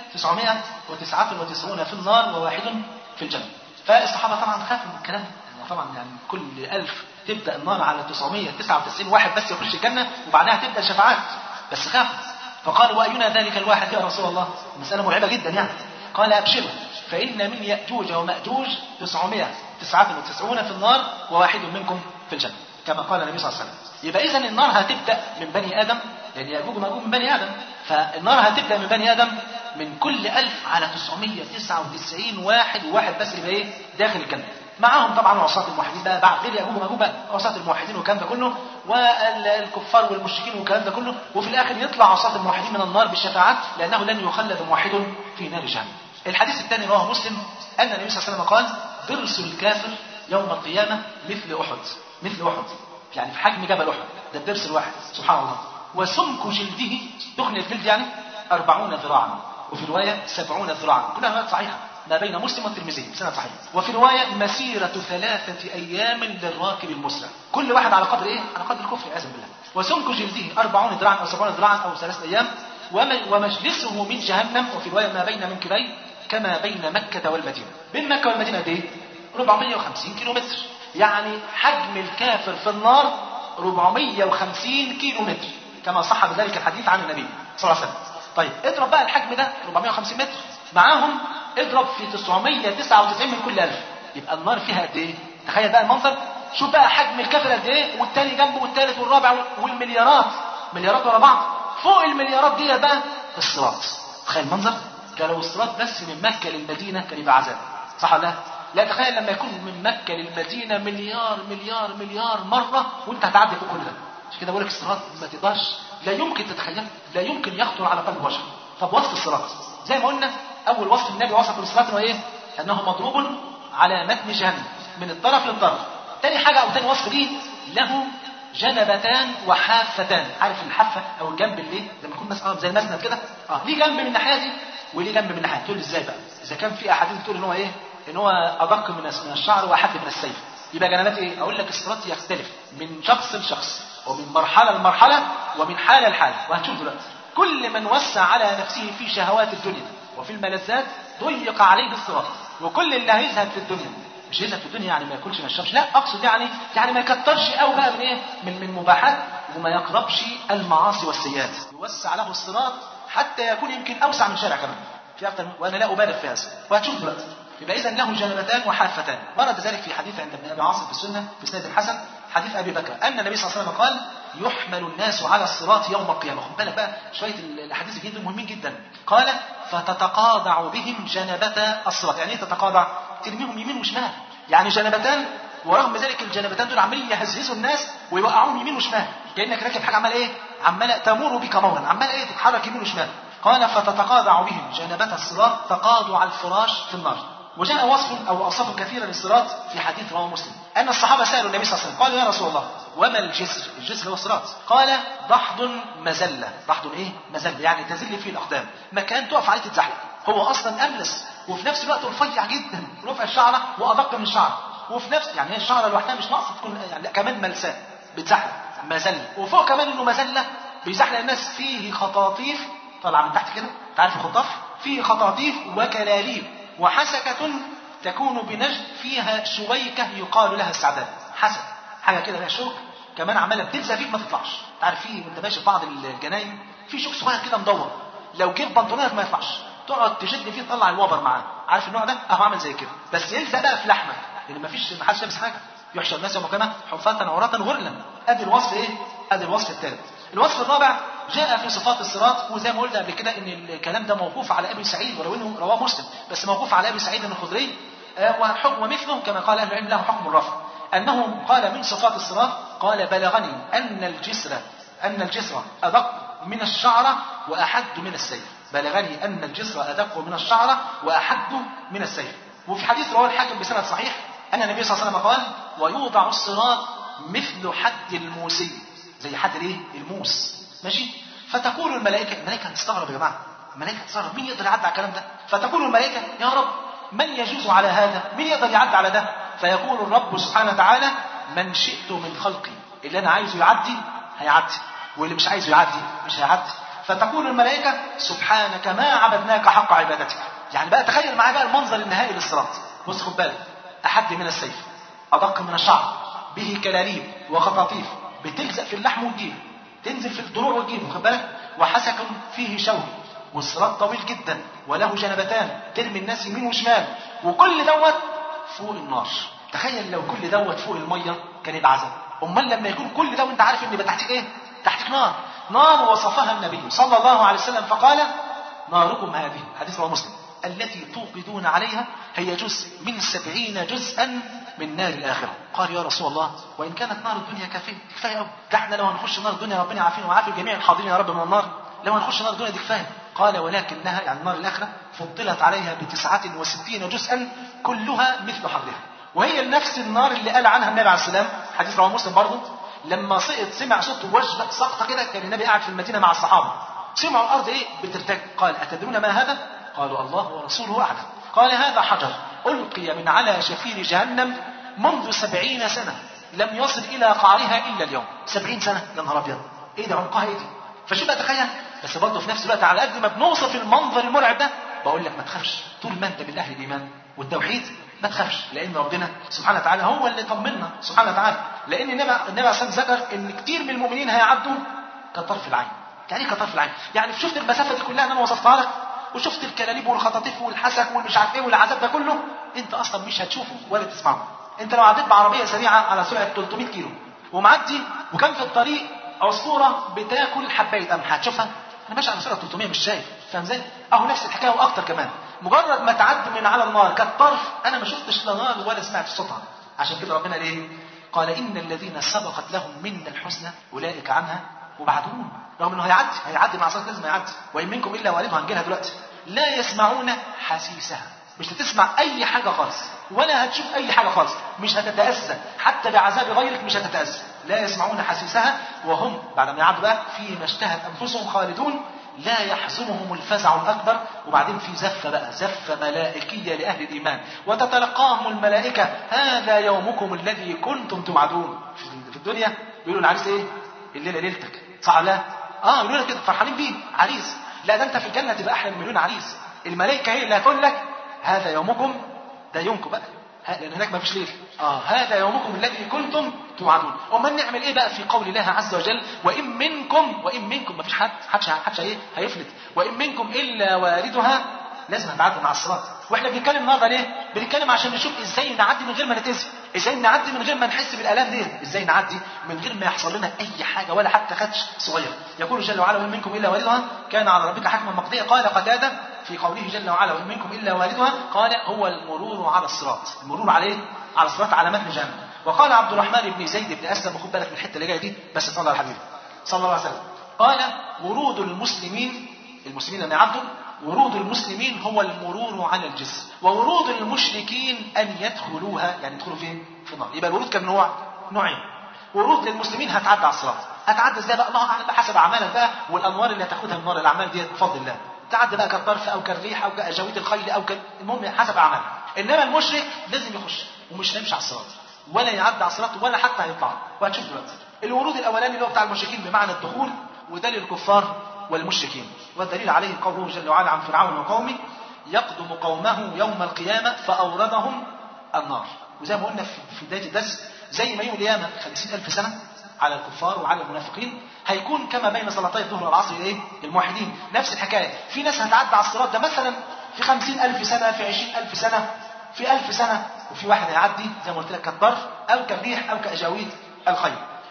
1999 في النار وواحد في الجنه فالصحابه طبعا خافوا من الكلام طبعا يعني كل ألف تبدا النار على 999 واحد بس يخش الجنه وبعدها تبدا الشفاعات بس خافوا فقالوا واينا ذلك الواحد يا رسول الله مساله مرعبه جدا يعني قال ابشروا فان من ياجوج وماجوج 999 في النار وواحد منكم في الجنه كما قال النبي صلى الله عليه وسلم يبقى اذا النار هتبدا من بني ادم لان ياجوج وماجوج من بني ادم فالنار هتبدا من بني ادم من كل ألف على 999 واحد وواحد بس اللي ايه داخل الجنه معاهم طبعا عصاة الموحدين بقى بعد غير ياجوج وماجوج بقى عصاة الموحدين والكلام ده كله والكفار والمشركين والكلام ده كله وفي الاخر يطلع عصاة الموحدين من النار بالشفاعات لانه لن يخلد موحد في نار جهنم. الحديث الثاني رواه مسلم ان النبي صلى الله عليه وسلم قال ضرس الكافر يوم القيامه مثل احد مثل احد يعني في حجم جبل احد ده الضرس الواحد سبحان الله وسمك جلده تخن الجلد يعني أربعون ذراعا وفي رواية سبعون ذراعا كلها روايات صحيحة ما بين مسلم والترمذي بسنة صحيح وفي رواية مسيرة ثلاثة أيام للراكب المسلم كل واحد على قدر إيه؟ على قدر الكفر عياذا بالله وسمك جلده أربعون ذراعا أو سبعون ذراعا أو ثلاثة أيام ومجلسه من جهنم وفي رواية ما بين منكبيه كما بين مكة والمدينة بين مكة والمدينة دي 450 كيلو متر يعني حجم الكافر في النار 450 كيلو متر كما صح بذلك الحديث عن النبي صلى الله عليه وسلم طيب اضرب بقى الحجم ده 450 متر معاهم اضرب في 999 من كل 1000 يبقى النار فيها قد ايه تخيل بقى المنظر شوف بقى حجم الكافر قد ايه والتاني جنبه والتالت والرابع والمليارات مليارات ورا بعض فوق المليارات دي بقى الصراط تخيل المنظر ده لو الصراط بس من مكة للمدينة كان يبقى عذاب صح ولا لا؟ لا تخيل لما يكون من مكة للمدينة مليار مليار مليار مرة وانت هتعدي فوق كل ده عشان كده بقول لك الصراط ما تقدرش لا يمكن تتخيل لا يمكن يخطر على قلب بشر طب وصف الصراط زي ما قلنا اول وصف النبي وصف الصراط هو ايه انه مضروب على متن جهنم من الطرف للطرف تاني حاجه او تاني وصف ليه له جنبتان وحافتان عارف الحافه او الجنب اللي ايه لما يكون مثلا زي المسند كده اه ليه جنب من الناحيه دي وليه جنب من الناحيه تقول لي ازاي بقى اذا كان في احاديث بتقول ان هو ايه ان هو ادق من من الشعر واحد من السيف يبقى جنبات ايه اقول لك الصراط يختلف من شخص لشخص ومن مرحله لمرحله ومن حاله لحاله وهنشوف دلوقتي كل من وسع على نفسه في شهوات الدنيا وفي الملذات ضيق عليه الصراط وكل اللي هيزهد في الدنيا مش يزهد في الدنيا يعني ما ياكلش ما يشربش لا اقصد يعني يعني ما يكترش قوي بقى من ايه من من مباحات وما يقربش المعاصي والسيئات يوسع له الصراط حتى يكون يمكن اوسع من شارع كمان في اكتر وانا لا ابالغ في هذا وهتشوف دلوقتي يبقى اذا له جنبتان وحافتان ورد ذلك في حديث عند ابن ابي عاصم في السنه في سند الحسن حديث ابي بكر ان النبي صلى الله عليه وسلم قال يحمل الناس على الصراط يوم القيامه خد بالك بقى شويه الاحاديث الجديده مهمين جدا قال فتتقاضع بهم جنبتا الصراط يعني ايه تتقاضع ترميهم يمين وشمال يعني جنبتان ورغم ذلك الجنبتان دول عمالين يهزهزوا الناس ويوقعوهم يمين وشمال كانك راكب حاجه عماله ايه عماله تمر بك مورا عماله ايه تتحرك يمين وشمال قال فتتقاضع بهم جنبتا الصراط تقاضع الفراش في النار وجاء وصف او اوصاف كثيره للصراط في حديث رواه مسلم ان الصحابه سالوا النبي صلى الله عليه وسلم قالوا يا رسول الله وما الجسر؟ الجسر هو الصراط قال ضحض مزله ضحض ايه؟ مزله يعني تزل فيه الاقدام مكان تقف عليه تتزحلق هو اصلا املس وفي نفس الوقت رفيع جدا رفع الشعره وادق من الشعر وفي نفس يعني هي الشعره لوحدها مش ناقصه تكون يعني لا كمان ملساء بتزحلق مزله وفوق كمان انه مزله بيزحلق الناس فيه خطاطيف طالعه من تحت كده تعرف الخطاف فيه خطاطيف وكلاليب وحسكة تكون بنجد فيها شويكة يقال لها السعدان حسك حاجة كده فيها شوك كمان عمالة بتلزق فيك ما تطلعش تعرف في وانت ماشي في بعض الجناين في شوك صغير كده مدور لو جه بنطلونك ما يطلعش تقعد تشد فيه تطلع الوبر معاه عارف النوع ده اهو عامل زي كده بس يلزق بقى في لحمك لان ما فيش ما حدش لابس حاجه يحشر الناس يوم القيامه حفاة عراة غرلا ادي الوصف ايه ادي الوصف الثالث الوصف الرابع جاء في صفات الصراط وزي ما قلنا قبل كده ان الكلام ده موقوف على ابي سعيد ولو انه رواه مسلم بس موقوف على ابي سعيد الخدري آه، وحكم ومثله كما قال أهل العلم له حكم الرفع أنه قال من صفات الصراط قال بلغني أن الجسر أن الجسر أدق من الشعرة وأحد من السيف بلغني أن الجسر أدق من الشعرة وأحد من السيف وفي حديث رواه الحاكم بسند صحيح أن النبي صلى الله عليه وسلم قال ويوضع الصراط مثل حد الموسي زي حد الايه الموس ماشي فتقول الملائكة الملائكة هتستغرب يا جماعة الملائكة هتستغرب مين يقدر يعدي على الكلام ده فتقول الملائكة يا رب من يجوز على هذا مين يقدر يعدي على ده فيقول الرب سبحانه وتعالى من شئت من خلقي اللي انا عايزه يعدي هيعدي واللي مش عايزه يعدي مش هيعدي فتقول الملائكة سبحانك ما عبدناك حق عبادتك يعني بقى تخيل معايا بقى المنظر النهائي للصراط بص خد بالك أحد من السيف أدق من الشعر به كلاليب وخطاطيف بتلزق في اللحم والجيل تنزل في الضلوع والجيل واخد بالك وحسك فيه شوك والصراط طويل جدا وله جنبتان ترمي الناس يمين وشمال وكل دوت فوق النار تخيل لو كل دوت فوق الميه كان يبقى عذاب امال لما يكون كل ده وانت عارف ان يبقى تحتك ايه تحتك نار نار وصفها النبي صلى الله عليه وسلم فقال ناركم هذه حديث رواه مسلم التي توقدون عليها هي جزء من سبعين جزءا من نار الآخرة قال يا رسول الله وإن كانت نار الدنيا كافية كفاية أوي ده احنا لو هنخش نار الدنيا ربنا يعافينا ويعافي جميع الحاضرين يا رب من النار لو هنخش نار الدنيا دي كفاية قال ولكنها يعني نار الآخرة فضلت عليها بتسعة وستين جزءا كلها مثل حرها وهي نفس النار اللي قال عنها النبي عليه السلام حديث رواه مسلم برضه لما سقط سمع صوت وجبة سقطة كده كان النبي قاعد في المدينة مع الصحابة سمعوا الأرض إيه بترتج قال أتدرون ما هذا قالوا الله ورسوله أعلم قال هذا حجر ألقي من على شفير جهنم منذ سبعين سنة لم يصل إلى قعرها إلا اليوم سبعين سنة يا نهار أبيض إيه ده عمقها إيه دي فشو بقى تخيل بس برضه في نفس الوقت على قد ما بنوصف المنظر المرعب ده بقول لك ما تخافش طول ما أنت من أهل الإيمان والتوحيد ما تخافش لأن ربنا سبحانه وتعالى هو اللي طمنا سبحانه وتعالى لأن النبي النبي عليه ذكر إن كتير من المؤمنين هيعدوا كطرف العين يعني ايه كطرف العين يعني شفت المسافة دي كلها اللي أنا وصفتها لك وشفت الكلاليب والخطاطيف والحسك والمش عارف ايه والعذاب ده كله انت اصلا مش هتشوفه ولا تسمعه انت لو عديت بعربيه سريعه على سرعه 300 كيلو ومعدي وكان في الطريق عصفوره بتاكل حبايه قمح هتشوفها انا ماشي على سرعه 300 مش شايف فاهم ازاي اهو نفس الحكايه واكتر كمان مجرد ما تعدي من على النار كالطرف انا ما شفتش لا نار ولا سمعت صوتها عشان كده ربنا ليه قال ان الذين سبقت لهم منا الحسنى اولئك عنها وبعدون رغم انه هيعدي هيعدي مع صلاه لازم هيعدي وان منكم الا واردها هنجيلها دلوقتي لا يسمعون حسيسها مش هتسمع اي حاجه خالص ولا هتشوف اي حاجه خالص مش هتتاذى حتى بعذاب غيرك مش هتتاذى لا يسمعون حسيسها وهم بعد ما يعدوا بقى فيما اشتهت انفسهم خالدون لا يحزنهم الفزع الاكبر وبعدين في زفه بقى زفه ملائكيه لاهل الايمان وتتلقاهم الملائكه هذا يومكم الذي كنتم توعدون في الدنيا بيقولوا العريس ايه الليله ليلتك صح لا اه يقولوا لك كده فرحانين بيه عريس لا ده انت في الجنه تبقى احلى من مليون عريس الملائكه هي اللي هتقول لك هذا يومكم ده يومكم بقى لان هناك ما فيش ليل اه هذا يومكم الذي كنتم توعدون امال نعمل ايه بقى في قول الله عز وجل وان منكم وان منكم ما فيش حد حدش حدش ايه هيفلت وان منكم الا واردها لازم هتعدي مع الصراط واحنا بنتكلم النهارده ليه بنتكلم عشان نشوف ازاي نعدي من غير ما نتاذي ازاي نعدي من غير ما نحس بالالام دي ازاي نعدي من غير ما يحصل لنا اي حاجه ولا حتى خدش صغير يقول جل وعلا وان منكم الا واردها كان على ربك حكما مقضيا قال قتاده في قوله جل وعلا وان منكم الا واردها قال هو المرور على الصراط المرور عليه على الصراط على متن جهنم وقال عبد الرحمن بن زيد بن اسلم وخد بالك من الحته اللي جايه دي بس صلى على الحبيب صلى الله عليه وسلم قال ورود المسلمين المسلمين لما يعدوا ورود المسلمين هو المرور على الجسر وورود المشركين ان يدخلوها يعني يدخلوا فين في النار يبقى الورود كم نوع نوعين ورود للمسلمين هتعدي على الصراط هتعدي ازاي بقى الله اعلم بحسب اعمالك بقى والانوار اللي هتاخدها من نار الاعمال دي بفضل الله تعدي بقى كالطرف او كالريح او كاجاويد الخيل او كال... المهم حسب اعمالك انما المشرك لازم يخش ومش هيمشي على الصراط ولا يعدي على الصراط ولا حتى هيطلع وهتشوف دلوقتي الورود الاولاني اللي هو بتاع المشركين بمعنى الدخول وده للكفار والمشركين والدليل عليه قوله جل وعلا عن فرعون وقومه يقدم قومه يوم القيامة فأوردهم النار وزي ما قلنا في بداية الدرس زي ما يوم القيامة خمسين ألف سنة على الكفار وعلى المنافقين هيكون كما بين صلاتي الظهر والعصر ايه الموحدين نفس الحكاية في ناس هتعدي على الصراط ده مثلا في خمسين ألف سنة في عشرين ألف سنة في ألف سنة وفي واحد هيعدي زي ما قلت لك كالطرف أو كالريح أو كأجاويد الخيل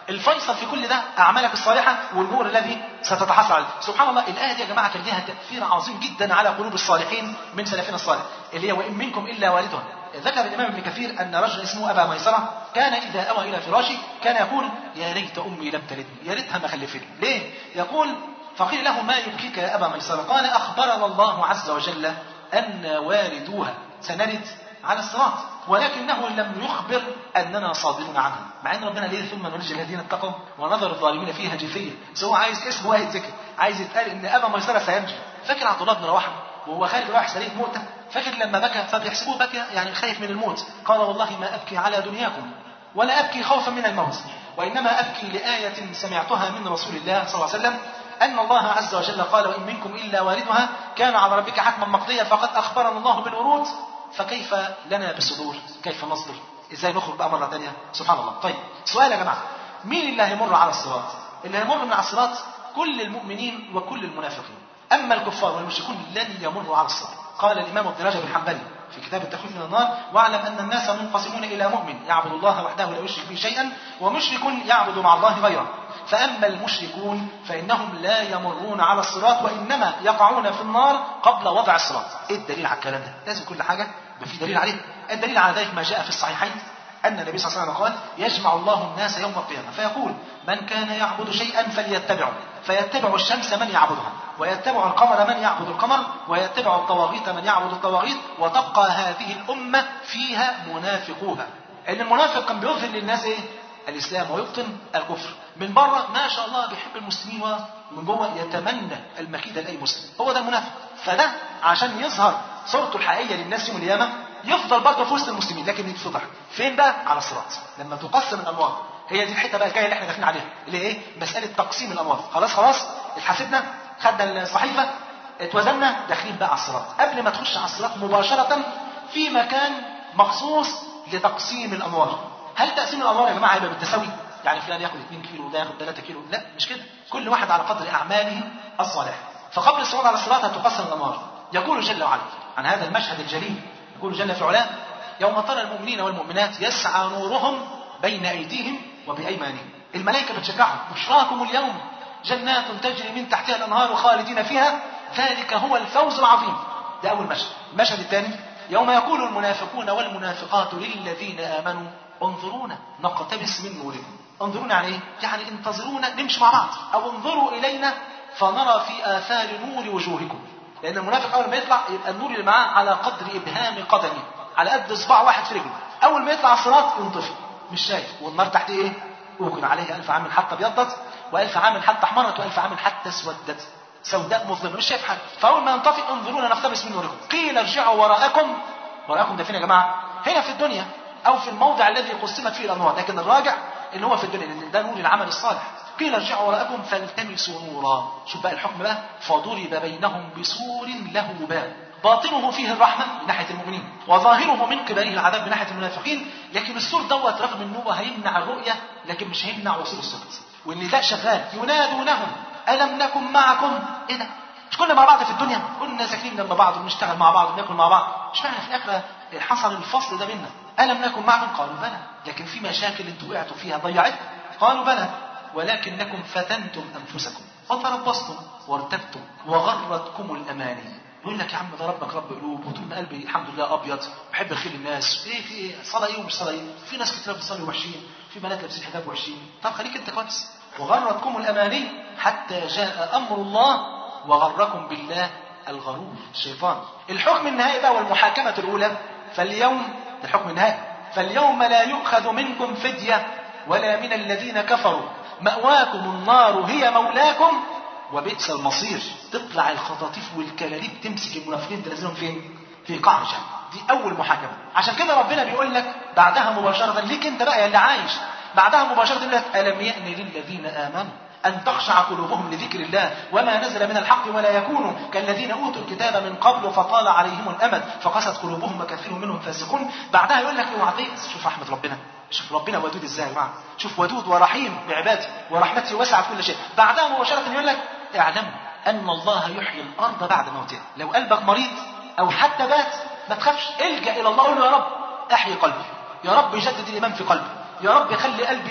الفيصل في كل ده اعمالك الصالحه والنور الذي ستتحصل عليه سبحان الله الايه دي يا جماعه كان لها تاثير عظيم جدا على قلوب الصالحين من سلفنا الصالح اللي هي وان منكم الا واردها ذكر الامام ابن كثير ان رجلا اسمه ابا ميسره كان اذا اوى الى فراشه كان يقول يا ليت امي لم تلدني يا ريتها ما خلفتني ليه يقول فقيل له ما يبكيك يا ابا ميسره قال اخبرنا الله عز وجل ان واردوها سنرد على الصراط ولكنه لم يخبر اننا صادرون عنها مع ان ربنا ليه ثم ننجي الذين اتقوا ونظر الظالمين فيها جثيا بس هو عايز اسمه واحد ذكر عايز يتقال ان ابا ميسره سينجو فاكر عبد الله بن رواحه وهو خارج رايح سرير موته فاكر لما بكى فبيحسبوه بكى يعني خايف من الموت قال والله ما ابكي على دنياكم ولا ابكي خوفا من الموت وانما ابكي لايه سمعتها من رسول الله صلى الله عليه وسلم أن الله عز وجل قال وإن منكم إلا واردها كان على ربك حتما مقضيا فقد أخبرنا الله بالورود فكيف لنا بالصدور كيف نصبر ازاي نخرج بقى مره ثانيه سبحان الله طيب سؤال يا جماعه مين اللي هيمر على الصراط اللي هيمر من على الصراط كل المؤمنين وكل المنافقين اما الكفار والمشركون لن يمروا على الصراط قال الامام ابن رجب الحنبلي في كتاب التخفيف من النار واعلم ان الناس منقسمون الى مؤمن يعبد الله وحده لا يشرك به شيئا ومشرك يعبد مع الله غيره فاما المشركون فانهم لا يمرون على الصراط وانما يقعون في النار قبل وضع الصراط ايه الدليل على الكلام ده لازم كل حاجه يبقى في دليل عليه الدليل على ذلك ما جاء في الصحيحين أن النبي صلى الله عليه وسلم قال يجمع الله الناس يوم القيامة فيقول من كان يعبد شيئا فليتبعه فيتبع الشمس من يعبدها ويتبع القمر من يعبد القمر ويتبع الطواغيت من يعبد الطواغيت وتبقى هذه الأمة فيها منافقوها ان المنافق كان بيظهر للناس ايه الاسلام ويبطن الكفر من بره ما شاء الله بيحب المسلمين ومن جوه يتمنى المكيد لاي مسلم هو ده المنافق فده عشان يظهر صورته الحقيقيه للناس يوم القيامه يفضل برضه في وسط المسلمين لكن يتفضح فين بقى على الصراط لما تقسم الاموال هي دي الحته بقى الجايه اللي احنا داخلين عليها اللي هي ايه مساله تقسيم الاموال خلاص خلاص اتحاسبنا خدنا الصحيفه اتوزنا داخلين بقى على الصراط قبل ما تخش على الصراط مباشره في مكان مخصوص لتقسيم الاموال هل تقسيم الاموال يا جماعه هيبقى بالتساوي يعني فلان ياخد 2 كيلو وده ياخد 3 كيلو لا مش كده كل واحد على قدر اعماله الصالحه فقبل الصعود على الصراط هتقسم الاموال يقول جل وعلا عن هذا المشهد الجليل يقول جل في علاه يوم ترى المؤمنين والمؤمنات يسعى نورهم بين ايديهم وبايمانهم الملائكه بتشجعهم بشراكم اليوم جنات تجري من تحتها الانهار خالدين فيها ذلك هو الفوز العظيم ده اول مشهد المشهد الثاني يوم يقول المنافقون والمنافقات للذين امنوا انظرونا نقتبس من نوركم انظرونا يعني ايه يعني انتظرونا نمشي مع بعض او انظروا الينا فنرى في اثار نور وجوهكم لان المنافق اول ما يطلع يبقى النور اللي معاه على قدر ابهام قدمه على قد صباع واحد في رجله اول ما يطلع على الصراط ينطفي مش شايف والنار تحت ايه اوقد عليه الف عام حتى ابيضت والف عام حتى احمرت والف عام حتى اسودت سوداء مظلمه مش شايف حاجه فاول ما ينطفي انظرونا نقتبس من نوركم قيل ارجعوا وراءكم وراءكم ده فين يا جماعه هنا في الدنيا او في الموضع الذي قسمت فيه الانوار لكن الراجع اللي هو في الدنيا لان ده نور العمل الصالح قيل ارجعوا وراءكم فالتمسوا نورا شوف بقى الحكم بقى فضرب بينهم بسور له باب باطنه فيه الرحمة من ناحية المؤمنين وظاهره من قبله العذاب من ناحية المنافقين لكن السور دوت رغم ان هو هيمنع الرؤية لكن مش هيمنع وصول الصوت وان ده شغال ينادونهم ألم نكن معكم ايه ده مش كنا مع بعض في الدنيا كنا ساكنين جنب بعض وبنشتغل مع بعض وبناكل مع بعض مش معنى في الاخره حصل الفصل ده بينا الم نكن معكم قالوا بلى لكن في مشاكل انتوا وقعتوا فيها ضيعتكم قالوا بلى ولكنكم فتنتم انفسكم وتربصتم وارتبتم وغرتكم الاماني يقول لك يا عم ده ربك رب قلوب وطول ما قلبي الحمد لله ابيض بحب الخير للناس ايه في ايه صلاه ايه ومش صلاه ايه في ناس كتير بتصلي وحشين في بنات لابسين حجاب وحشين طب خليك انت كويس وغرتكم الاماني حتى جاء امر الله وغركم بالله الغرور الشيطان الحكم النهائي بقى والمحاكمه الاولى فاليوم الحكم النهائي فاليوم لا يؤخذ منكم فديه ولا من الذين كفروا مأواكم النار هي مولاكم وبئس المصير تطلع الخطاطيف والكلاليب تمسك المنافقين تنزلهم فين؟ في قاع جهنم دي اول محاكمه عشان كده ربنا بيقول لك بعدها مباشره ليك انت بقى يا اللي عايش بعدها مباشره يقول لك الم يأن للذين امنوا أن تخشع قلوبهم لذكر الله وما نزل من الحق ولا يكونوا كالذين أوتوا الكتاب من قبل فطال عليهم الأمد فقست قلوبهم وكثير منهم فاسقون بعدها يقول لك اوعى شوف رحمة ربنا شوف ربنا ودود ازاي يا جماعه شوف ودود ورحيم بعباده ورحمته وسعت كل شيء بعدها مباشره يقول لك اعلموا ان الله يحيي الارض بعد موتها لو قلبك مريض او حتى بات ما تخافش الجا الى الله قول له يا رب احيي قلبي يا رب يجدد الايمان في قلبي يا رب خلي قلبي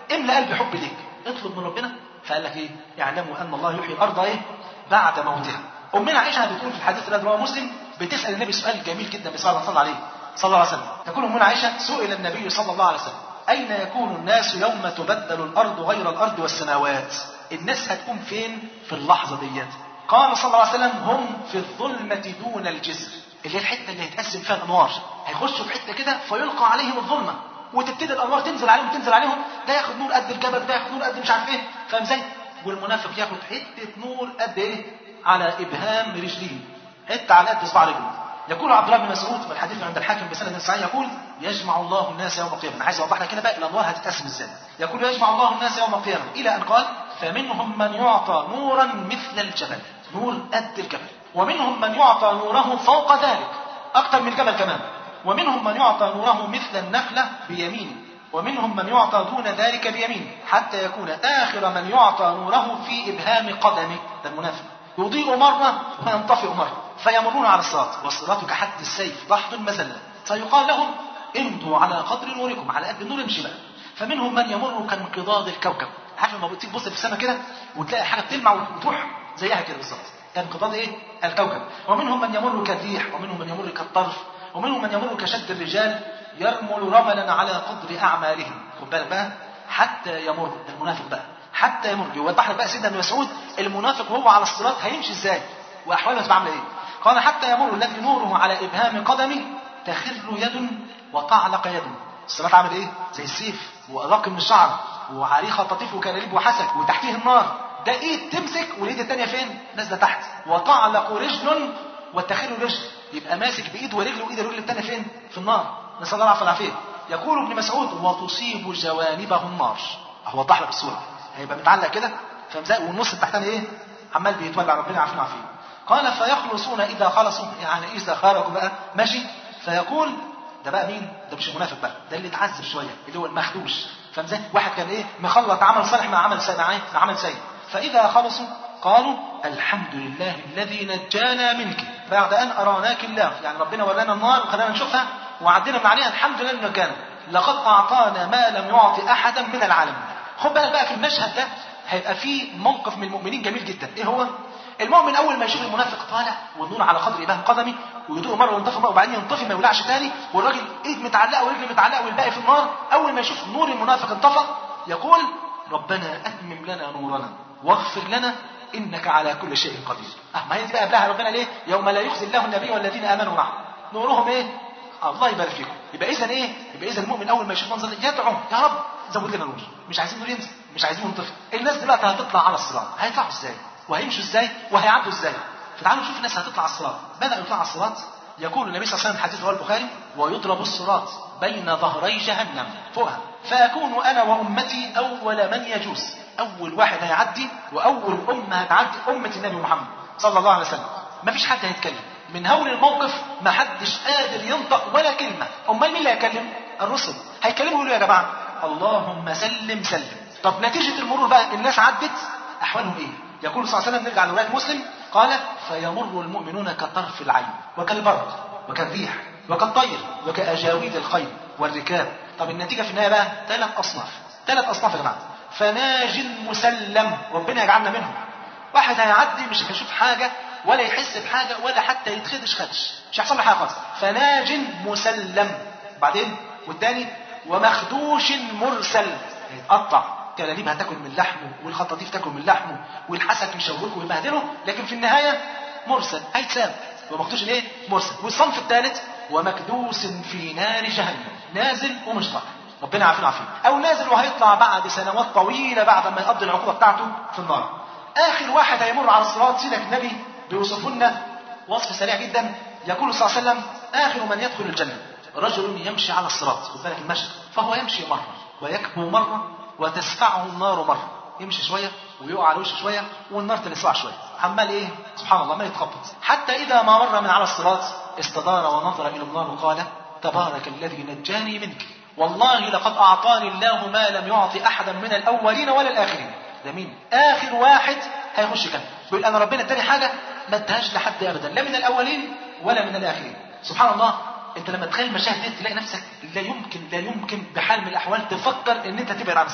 املى قلبي حب ليك اطلب من ربنا فقال لك ايه يعلموا ان الله يحيي الارض ايه بعد موتها امنا عائشه بتقول في الحديث الذي رواه مسلم بتسال النبي سؤال جميل جدا بس الله صلى عليه صلى الله عليه وسلم تقول امنا عائشه سئل النبي صلى الله عليه وسلم اين يكون الناس يوم تبدل الارض غير الارض والسماوات الناس هتكون فين في اللحظه ديت قال صلى الله عليه وسلم هم في الظلمه دون الجسر اللي هي الحته اللي هيتقسم فيها الانوار هيخشوا في حته كده فيلقى عليهم الظلمه وتبتدي الانوار تنزل عليهم تنزل عليهم ده ياخد نور قد الجبل ده ياخد نور قد مش عارف ايه فاهم ازاي والمنافق ياخد حته نور قد ايه على ابهام رجليه حته على قد اصبع رجله يقول عبد الله بن مسعود والحديث عند الحاكم بسند صحيح يقول يجمع الله الناس يوم القيامه انا عايز اوضح لك هنا بقى الانوار هتتقسم ازاي يقول يجمع الله الناس يوم القيامه الى ان قال فمنهم من يعطى نورا مثل الجبل نور قد الجبل ومنهم من يعطى نوره فوق ذلك اكثر من الجبل كمان ومنهم من يعطى نوره مثل النخله بيمينه ومنهم من يعطى دون ذلك بيمينه حتى يكون آخر من يعطى نوره في إبهام قدمه ده المنافق يضيء مرة وينطفئ مرة فيمرون على الصراط والصراط كحد السيف ضحض المزلة فيقال لهم امضوا على قدر نوركم على قد النور امشي بقى فمنهم من يمر كانقضاض الكوكب عارف لما بتيجي تبص في السماء كده وتلاقي حاجه بتلمع وتروح زيها كده بالظبط انقضاض ايه الكوكب ومنهم من يمر كالريح ومنهم من يمر كالطرف ومنهم من يمر كشد الرجال يرمل رملا على قدر اعمالهم خد بالك بقى حتى يمر المنافق بقى حتى يمر يوضح لك بقى سيدنا ابن مسعود المنافق وهو على الصراط هيمشي ازاي واحواله هتبقى عامله ايه قال حتى يمر الذي نوره على ابهام قدمه تخر يد وتعلق يد الصراط عامل ايه زي السيف وادق من الشعر وعريخه تطيف وكلاليب وحسك وتحتيه النار ده ايد تمسك والايد الثانيه فين نازله تحت وتعلق رجل وتخر رجل يبقى ماسك بايد ورجل وايد الرجل الثانيه فين في النار نسال الله العافيه والعافيه يقول ابن مسعود وتصيب جوانبه النار هو وضح لك الصوره هيبقى متعلق كده فاهم ازاي والنص التحتاني ايه عمال بيتولع ربنا يعافينا ويعافيه قال فيخلصون اذا خلصوا يعني اذا خرجوا بقى ماشي فيقول ده بقى مين؟ ده مش المنافق بقى، ده اللي اتعذب شويه، اللي هو المخدوش، فاهم ازاي؟ واحد كان ايه؟ مخلط عمل صالح مع عمل سيء مع ايه؟ مع عمل سيء. فاذا خلصوا قالوا الحمد لله الذي نجانا منك بعد ان اراناك الله، يعني ربنا ورانا النار وخلانا نشوفها وعدينا من عليها الحمد لله انه نجانا. لقد اعطانا ما لم يعط احدا من العالمين. خد بالك بقى في المشهد ده هيبقى فيه موقف من المؤمنين جميل جدا، ايه هو؟ المؤمن اول ما يشوف المنافق طالع والنور على قدر ابهام قدمي ويدوق مره وينطفي مره وبعدين ينطفي ما يولعش تاني والراجل ايد متعلقه ورجل متعلقه والباقي في النار اول ما يشوف نور المنافق انطفى يقول ربنا اتمم لنا نورنا واغفر لنا انك على كل شيء قدير اه ما هي دي بقى قبلها ربنا ليه يوم لا يخزي الله النبي والذين امنوا معه نورهم ايه الله يبارك فيكم يبقى اذا ايه يبقى اذا المؤمن اول ما يشوف منظر يدعو يا رب زود لنا نور مش عايزين نور ينزل مش عايزين ينطفي الناس دلوقتي هتطلع على الصراط هيطلعوا ازاي وهيمشوا ازاي وهيعدوا ازاي فتعالوا نشوف الناس هتطلع على الصراط بدأوا يطلعوا على الصراط يقول النبي صلى الله عليه وسلم حديث رواه البخاري ويضرب الصراط بين ظهري جهنم فوقها فأكون أنا وأمتي أول من يجوز أول واحد هيعدي وأول أمة هتعدي أمة النبي محمد صلى الله عليه وسلم مفيش حد هيتكلم من هول الموقف ما حدش قادر ينطق ولا كلمة أمال مين اللي هيكلم الرسل هيكلموا يقولوا يا جماعة اللهم سلم سلم طب نتيجة المرور بقى الناس عدت أحوالهم إيه يقول صلى الله عليه وسلم نرجع لرواية مسلم قال فيمر المؤمنون كطرف العين وكالبرق وكالريح وكالطير وكأجاويد الخيل والركاب طب النتيجة في النهاية بقى ثلاث أصناف ثلاث أصناف يا جماعة فناج مسلم ربنا يجعلنا منهم واحد هيعدي مش هيشوف حاجة ولا يحس بحاجة ولا حتى يتخدش خدش مش هيحصل له حاجة خالص فناج مسلم بعدين والتاني ومخدوش مرسل هيتقطع كلاليب هتاكل من لحمه والخطاطيف تاكل من لحمه والحسك يشوكه ويبهدله لكن في النهايه مرسل هيتساب ومخدوش الايه؟ مرسل والصنف الثالث ومكدوس في نار جهنم نازل ومش طالع ربنا يعافينا عافيه او نازل وهيطلع بعد سنوات طويله بعد ما يقضي العقوبه بتاعته في النار اخر واحد هيمر على الصراط سيدك النبي بيوصف لنا وصف سريع جدا يقول صلى الله عليه وسلم اخر من يدخل الجنه رجل يمشي على الصراط خد بالك المشي فهو يمشي مره ويكبو مره وتسفعه النار مرة يمشي شوية ويقع على وشه شوية والنار تلسعه شوية عمال ايه سبحان الله عمال يتخبط حتى إذا ما مر من على الصراط استدار ونظر إلى النار وقال تبارك الذي نجاني منك والله لقد أعطاني الله ما لم يعطي أحدا من الأولين ولا الآخرين ده مين آخر واحد هيخش كده بيقول أنا ربنا اداني حاجة ما ادهاش لحد أبدا لا من الأولين ولا من الآخرين سبحان الله انت لما تخيل المشاهد دي تلاقي نفسك لا يمكن لا يمكن بحال من الاحوال تفكر ان انت تبعد عن الصراط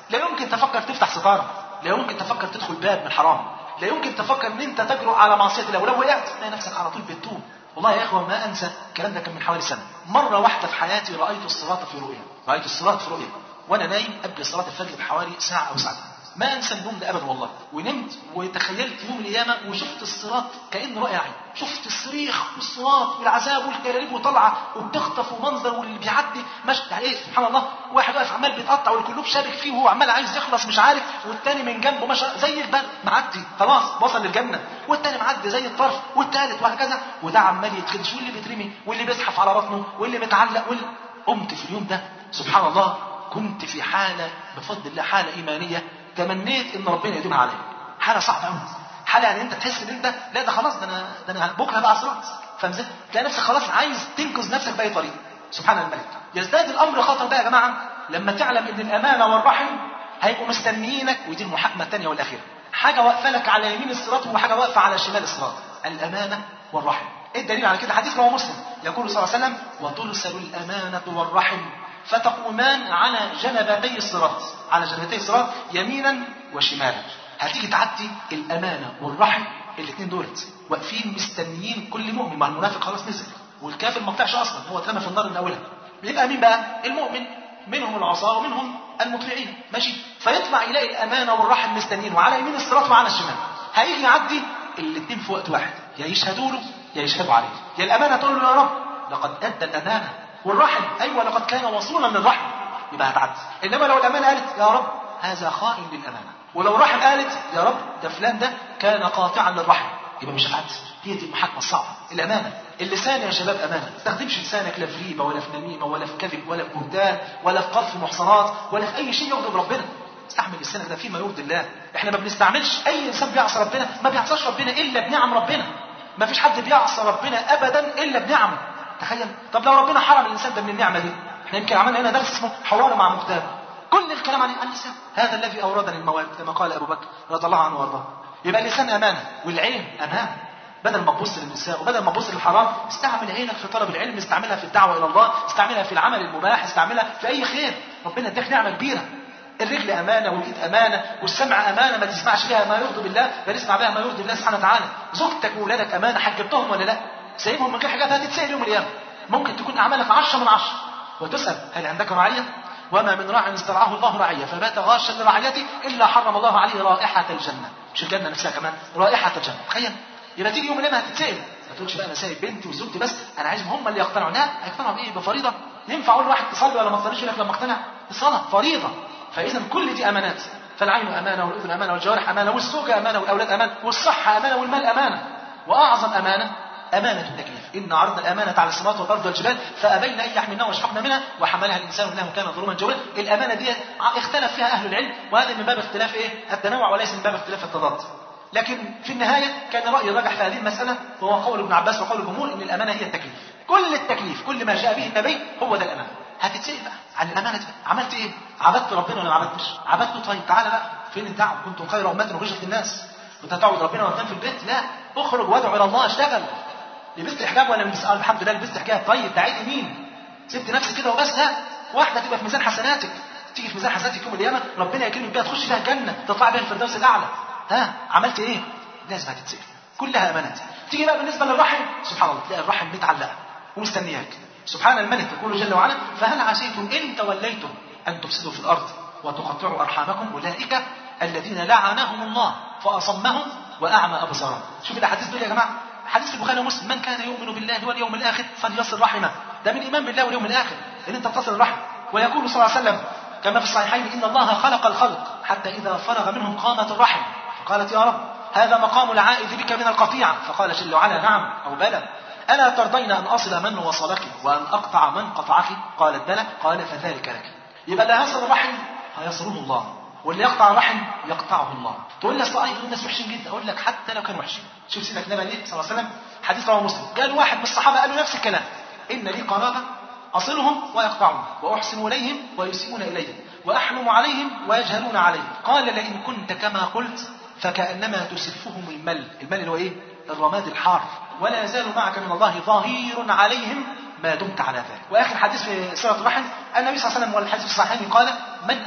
لا يمكن تفكر تفتح ستاره لا يمكن تفكر تدخل باب من حرام لا يمكن تفكر ان انت تجرؤ على معصيه الله ولو وقعت تلاقي نفسك على طول بتتوب والله يا اخوه ما انسى الكلام ده كان من حوالي سنه مره واحده في حياتي رايت الصراط في رؤيا رايت الصراط في رؤيا وانا نايم قبل صلاه الفجر بحوالي ساعه او ساعتين ما انسى النوم ده ابدا والله ونمت وتخيلت يوم القيامه وشفت الصراط كانه رؤيا عين شفت الصريخ والصوات والعذاب والكلاليب وطالعه وبتخطف ومنظر واللي بيعدي مش يعني ايه سبحان الله واحد واقف عمال بيتقطع والكلوب شابك فيه وهو عمال عايز يخلص مش عارف والتاني من جنبه مش زي البرق معدي خلاص وصل للجنه والتاني معدي زي الطرف والتالت وهكذا وده عمال يتخدش واللي بيترمي واللي بيزحف على بطنه واللي متعلق واللي قمت في اليوم ده سبحان الله كنت في حاله بفضل الله حاله ايمانيه تمنيت ان ربنا يديمها عليا حاله صعبه قوي حاله يعني انت تحس ان انت لا ده خلاص ده انا ده انا بكره بقى صراط فاهم ازاي؟ تلاقي نفسك خلاص عايز تنقذ نفسك باي طريقه سبحان الملك يزداد الامر خطر بقى يا جماعه لما تعلم ان الامانه والرحم هيبقوا مستنيينك ودي المحاكمه الثانيه والاخيره حاجه واقفه لك على يمين الصراط وحاجه واقفه على شمال الصراط الامانه والرحم ايه الدليل على كده حديث رواه مسلم يقول صلى الله عليه وسلم وترسل الامانه والرحم فتقومان على جنبتي الصراط على جنبتي الصراط يمينا وشمالا هتيجي تعدي الامانه والرحم الاثنين دولت واقفين مستنيين كل مؤمن مع المنافق خلاص نزل والكافر ما طلعش اصلا هو اترمى في النار من اولها بيبقى مين بقى المؤمن منهم العصاه ومنهم المطيعين ماشي فيطلع يلاقي الامانه والرحم مستنيين وعلى يمين الصراط وعلى الشمال هيجي يعدي الاثنين في وقت واحد يا يشهدوا له يا يشهدوا عليه يا الامانه تقول له يا رب لقد ادى الامانه والرحم ايوه لقد كان وصولا للرحم يبقى هتعدي انما لو الامانه قالت يا رب هذا خائن للامانه ولو الرحم قالت يا رب ده فلان ده كان قاطعا للرحم يبقى مش هتعدي هي دي المحاكمه الصعبه الامانه اللسان يا شباب امانه ما تستخدمش لسانك لا في ريبه ولا في نميمه ولا في كذب ولا في بهتان ولا في قذف محصنات ولا في اي شيء يغضب ربنا استحمل لسانك ده فيما يرضي الله احنا ما بنستعملش اي انسان بيعصى ربنا ما بيعصاش ربنا الا بنعم ربنا ما فيش حد بيعصى ربنا ابدا الا بنعمه تخيل طب لو ربنا حرم الانسان ده من النعمه دي احنا يمكن عملنا هنا درس اسمه حوار مع مختار كل الكلام عن عن اللسان هذا الذي اوردني المواد كما قال ابو بكر رضي الله عنه وارضاه يبقى اللسان امانه والعين امانه بدل ما تبص للنساء وبدل ما تبص للحرام استعمل عينك في طلب العلم استعملها في الدعوه الى الله استعملها في العمل المباح استعملها في اي خير ربنا اداك نعمه كبيره الرجل امانه والايد امانه والسمع امانه ما تسمعش بها ما يرضي بالله بل اسمع بها ما يرضي الله سبحانه وتعالى زوجتك واولادك امانه حجبتهم ولا لا سايبهم من غير حاجات هتتسال يوم القيامه ممكن تكون اعمالك 10 من 10 وتسال هل عندك رعيه وما من راع استرعاه الله رعيه فبات غاشا لرعيته الا حرم الله عليه رائحه الجنه مش الجنه نفسها كمان رائحه الجنه تخيل يبقى تيجي يوم القيامه هتتسال ما تقولش بقى انا سايب بنتي وزوجتي بس انا عايزهم هم اللي يقتنعوا لا هيقتنعوا بايه بفريضه ينفع اقول واحد تصلي ولا ما تصليش يقول لك لما اقتنع الصلاه فريضه فاذا كل دي امانات فالعين امانه والاذن امانه والجوارح امانه والزوجه امانه والاولاد امانه والصحه امانه والمال امانه واعظم امانه أمانة التكليف إن عرضنا الأمانة على السماوات والأرض والجبال فأبين أن يحملنها واشفقنا منها وحملها الإنسان إنه كان ظلوما جهولا الأمانة دي اختلف فيها أهل العلم وهذا من باب اختلاف إيه؟ التنوع وليس من باب اختلاف التضاد لكن في النهاية كان رأي الراجح في هذه المسألة وهو قول ابن عباس وقول الجمهور إن الأمانة هي التكليف كل التكليف كل ما جاء به النبي هو ده الأمانة هتتسأل بقى عن الأمانة دي. عملت إيه؟ عبدت ربنا ولا ما عبدتش؟ عبدته طيب تعالى بقى فين الدعوة؟ كنتم خير أمة أخرجت للناس كنت تعبد ربنا وتنام في البيت؟ لا اخرج وادعو إلى الله اشتغل لبست حجاب ولا لبست آه الحمد لله لبست حجاب طيب دعيت مين؟ سبت نفسك كده وبس لا واحدة تبقى في ميزان حسناتك تيجي في ميزان حسناتك يوم القيامة ربنا يكرمك بيها تخش بيها الجنة تطلع بيها الفردوس الأعلى ها عملت إيه؟ لازم هتتسأل كلها أمانات تيجي بقى بالنسبة للرحم سبحان الله تلاقي الرحم متعلقة ومستنياك سبحان الملك يقول جل وعلا فهل عسيتم إن توليتم أن تفسدوا في الأرض وتقطعوا أرحامكم أولئك الذين لعنهم الله فأصمهم وأعمى أبصارهم شوف الأحاديث دول يا جماعة حديث البخاري ومسلم من كان يؤمن بالله واليوم الآخر فليصل رحمه ده من إيمان بالله واليوم الآخر إن أنت تصل الرحم ويقول صلى الله عليه وسلم كما في الصحيحين إن الله خلق الخلق حتى إذا فرغ منهم قامت الرحم فقالت يا رب هذا مقام العائد بك من القطيعة فقال جل وعلا نعم أو بلى ألا ترضين أن أصل من وصلك وأن أقطع من قطعك قالت بلى قال فذلك لك يبقى اللي هيصل الرحم هيصله الله واللي يقطع الرحم يقطعه الله تقول لي اصل اي دول ناس وحشين جدا اقول لك حتى لو كانوا وحشين شوف سيدنا النبي صلى الله عليه وسلم حديث رواه مسلم قال واحد من الصحابه قالوا نفس الكلام ان لي قرابه اصلهم ويقطعون واحسن اليهم ويسيئون الي واحلم عليهم ويجهلون علي قال لئن كنت كما قلت فكانما تسفهم المل المل اللي هو ايه الرماد الحار ولا يزال معك من الله ظهير عليهم ما دمت على ذلك واخر حديث في سوره الرحم النبي صلى الله عليه وسلم والحديث الصحيح قال من احب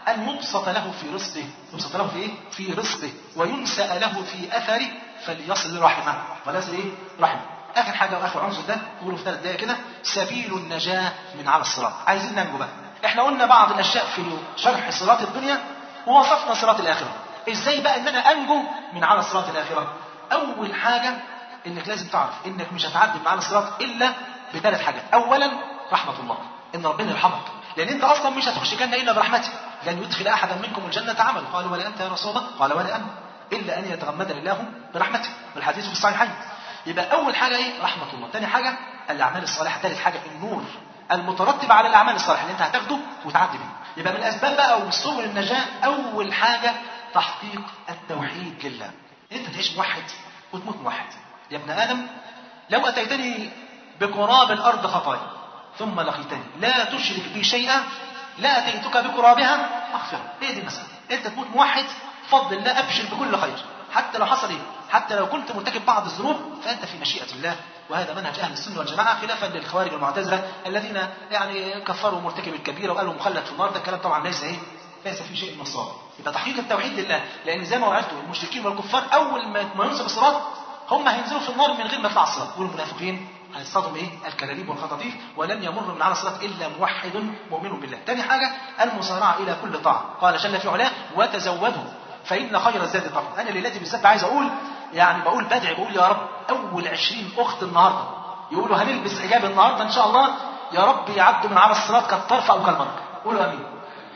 أن يبسط له في رزقه يبسط له في إيه؟ في رزقه وينسأ له في أثره فليصل رحمه وليصل إيه؟ رحمه آخر حاجة وآخر عنصر ده تقولوا في ثلاث دقايق كده سبيل النجاة من على الصراط عايزين ننجو بقى احنا قلنا بعض الأشياء في شرح صراط الدنيا ووصفنا صراط الآخرة ازاي بقى ان انا انجو من على صراط الآخرة اول حاجة انك لازم تعرف انك مش هتعدي من على الصراط الا بثلاث حاجات اولا رحمة الله ان ربنا يرحمك لان انت اصلا مش هتخش جنة الا برحمته لن يدخل احدا منكم الجنة عمل قال ولا انت يا رسول الله قال ولا انا الا ان يتغمدني الله برحمته والحديث في الصحيحين يبقى اول حاجة ايه رحمة الله ثاني حاجة الاعمال الصالحة ثالث حاجة النور المترتب على الاعمال الصالحة اللي انت هتاخده وتعدي بيه يبقى من الاسباب بقى وسبل النجاة اول حاجة تحقيق التوحيد لله انت تعيش موحد وتموت موحد يا ابن ادم لو اتيتني بقراب الارض خطايا ثم لقيتني لا تشرك بي شيئا لا اتيتك بقرابها مغفره هي دي المساله انت تموت موحد بفضل الله ابشر بكل خير حتى لو حصل ايه حتى لو كنت مرتكب بعض الذنوب فانت في مشيئه الله وهذا منهج اهل السنه والجماعه خلافا للخوارج والمعتزله الذين يعني كفروا مرتكب الكبيره وقالوا مخلد في النار ده الكلام طبعا ليس ايه ليس في شيء من الصواب يبقى تحقيق التوحيد لله لان زي ما وعدتوا المشركين والكفار اول ما ما ينصب الصراط هم هينزلوا في النار من غير ما يطلع الصراط والمنافقين هيصطادوا ايه الكلاليب والخطاطيف ولن يمر من على الصراط الا موحد مؤمن بالله ثاني حاجه المسارعه الى كل طاعه قال جل في علاه وتزودوا فان خير الزاد التقوى انا ليلتي بالذات عايز اقول يعني بقول بدعي بقول يا رب اول عشرين اخت النهارده يقولوا هنلبس حجاب النهارده ان شاء الله يا رب يعدوا من على الصراط كالطرف او كالبرق قولوا امين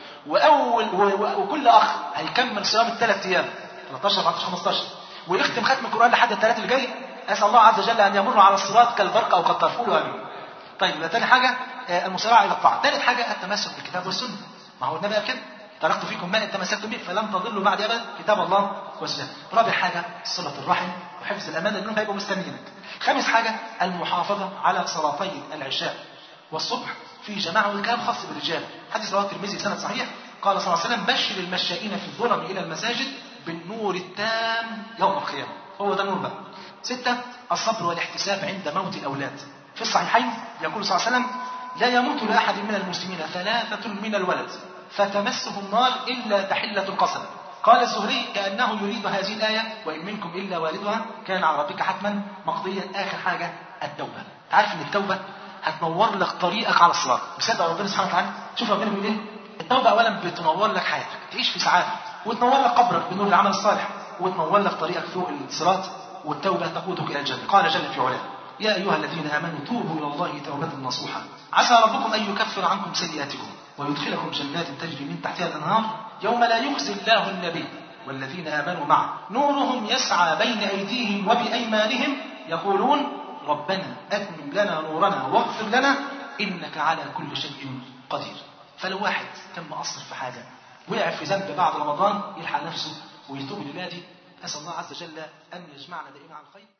واول و- و- وكل اخ هيكمل صيام الثلاث ايام 13 14 15 ويختم ختم القران لحد الثلاث اللي جاي اسال الله عز وجل ان يمر على الصراط كالبرق او كالطرف قولوا امين طيب يبقى ثاني حاجه آه، المسارعه الى الطاعه ثالث حاجه التمسك بالكتاب والسنه ما هو النبي قال كده تركت فيكم ما ان تمسكتم به فلن تضلوا بعد ابدا كتاب الله والسنه رابع حاجه صله الرحم وحفظ الامانه لانهم هيبقوا مستنيينك خامس حاجه المحافظه على صلاتي العشاء والصبح في جماعة والكلام خاص بالرجال حديث رواه الترمذي سند صحيح قال صلى الله عليه وسلم بشر المشائين في الظلم إلى المساجد بالنور التام يوم القيامة هو ده نور بقى ستة الصبر والاحتساب عند موت الأولاد في الصحيحين يقول صلى الله عليه وسلم لا يموت لأحد من المسلمين ثلاثة من الولد فتمسه النار إلا تحلة القصب قال الزهري كأنه يريد هذه الآية وإن منكم إلا والدها كان على ربك حتما مقضيا آخر حاجة التوبة عارف إن التوبة هتنور لك طريقك على الصراط بصدق ربنا سبحانه وتعالى شوف ربنا بيقول ايه التوبه اولا بتنور لك حياتك تعيش في سعاده وتنور لك قبرك بنور العمل الصالح وتنور لك طريقك فوق الصراط والتوبه تقودك الى الجنه قال جل في علاه يا ايها الذين امنوا توبوا الى الله توبه نصوحا عسى ربكم ان يكفر عنكم سيئاتكم ويدخلكم جنات تجري من تحتها الانهار يوم لا يخزي الله النبي والذين امنوا معه نورهم يسعى بين ايديهم وبايمانهم يقولون ربنا أتمم لنا نورنا واغفر لنا إنك على كل شيء قدير فلو واحد كان مقصر في حاجة وقع في ذنب بعد رمضان يلحق نفسه ويتوب لله دي أسأل الله عز وجل أن يجمعنا دائما على الخير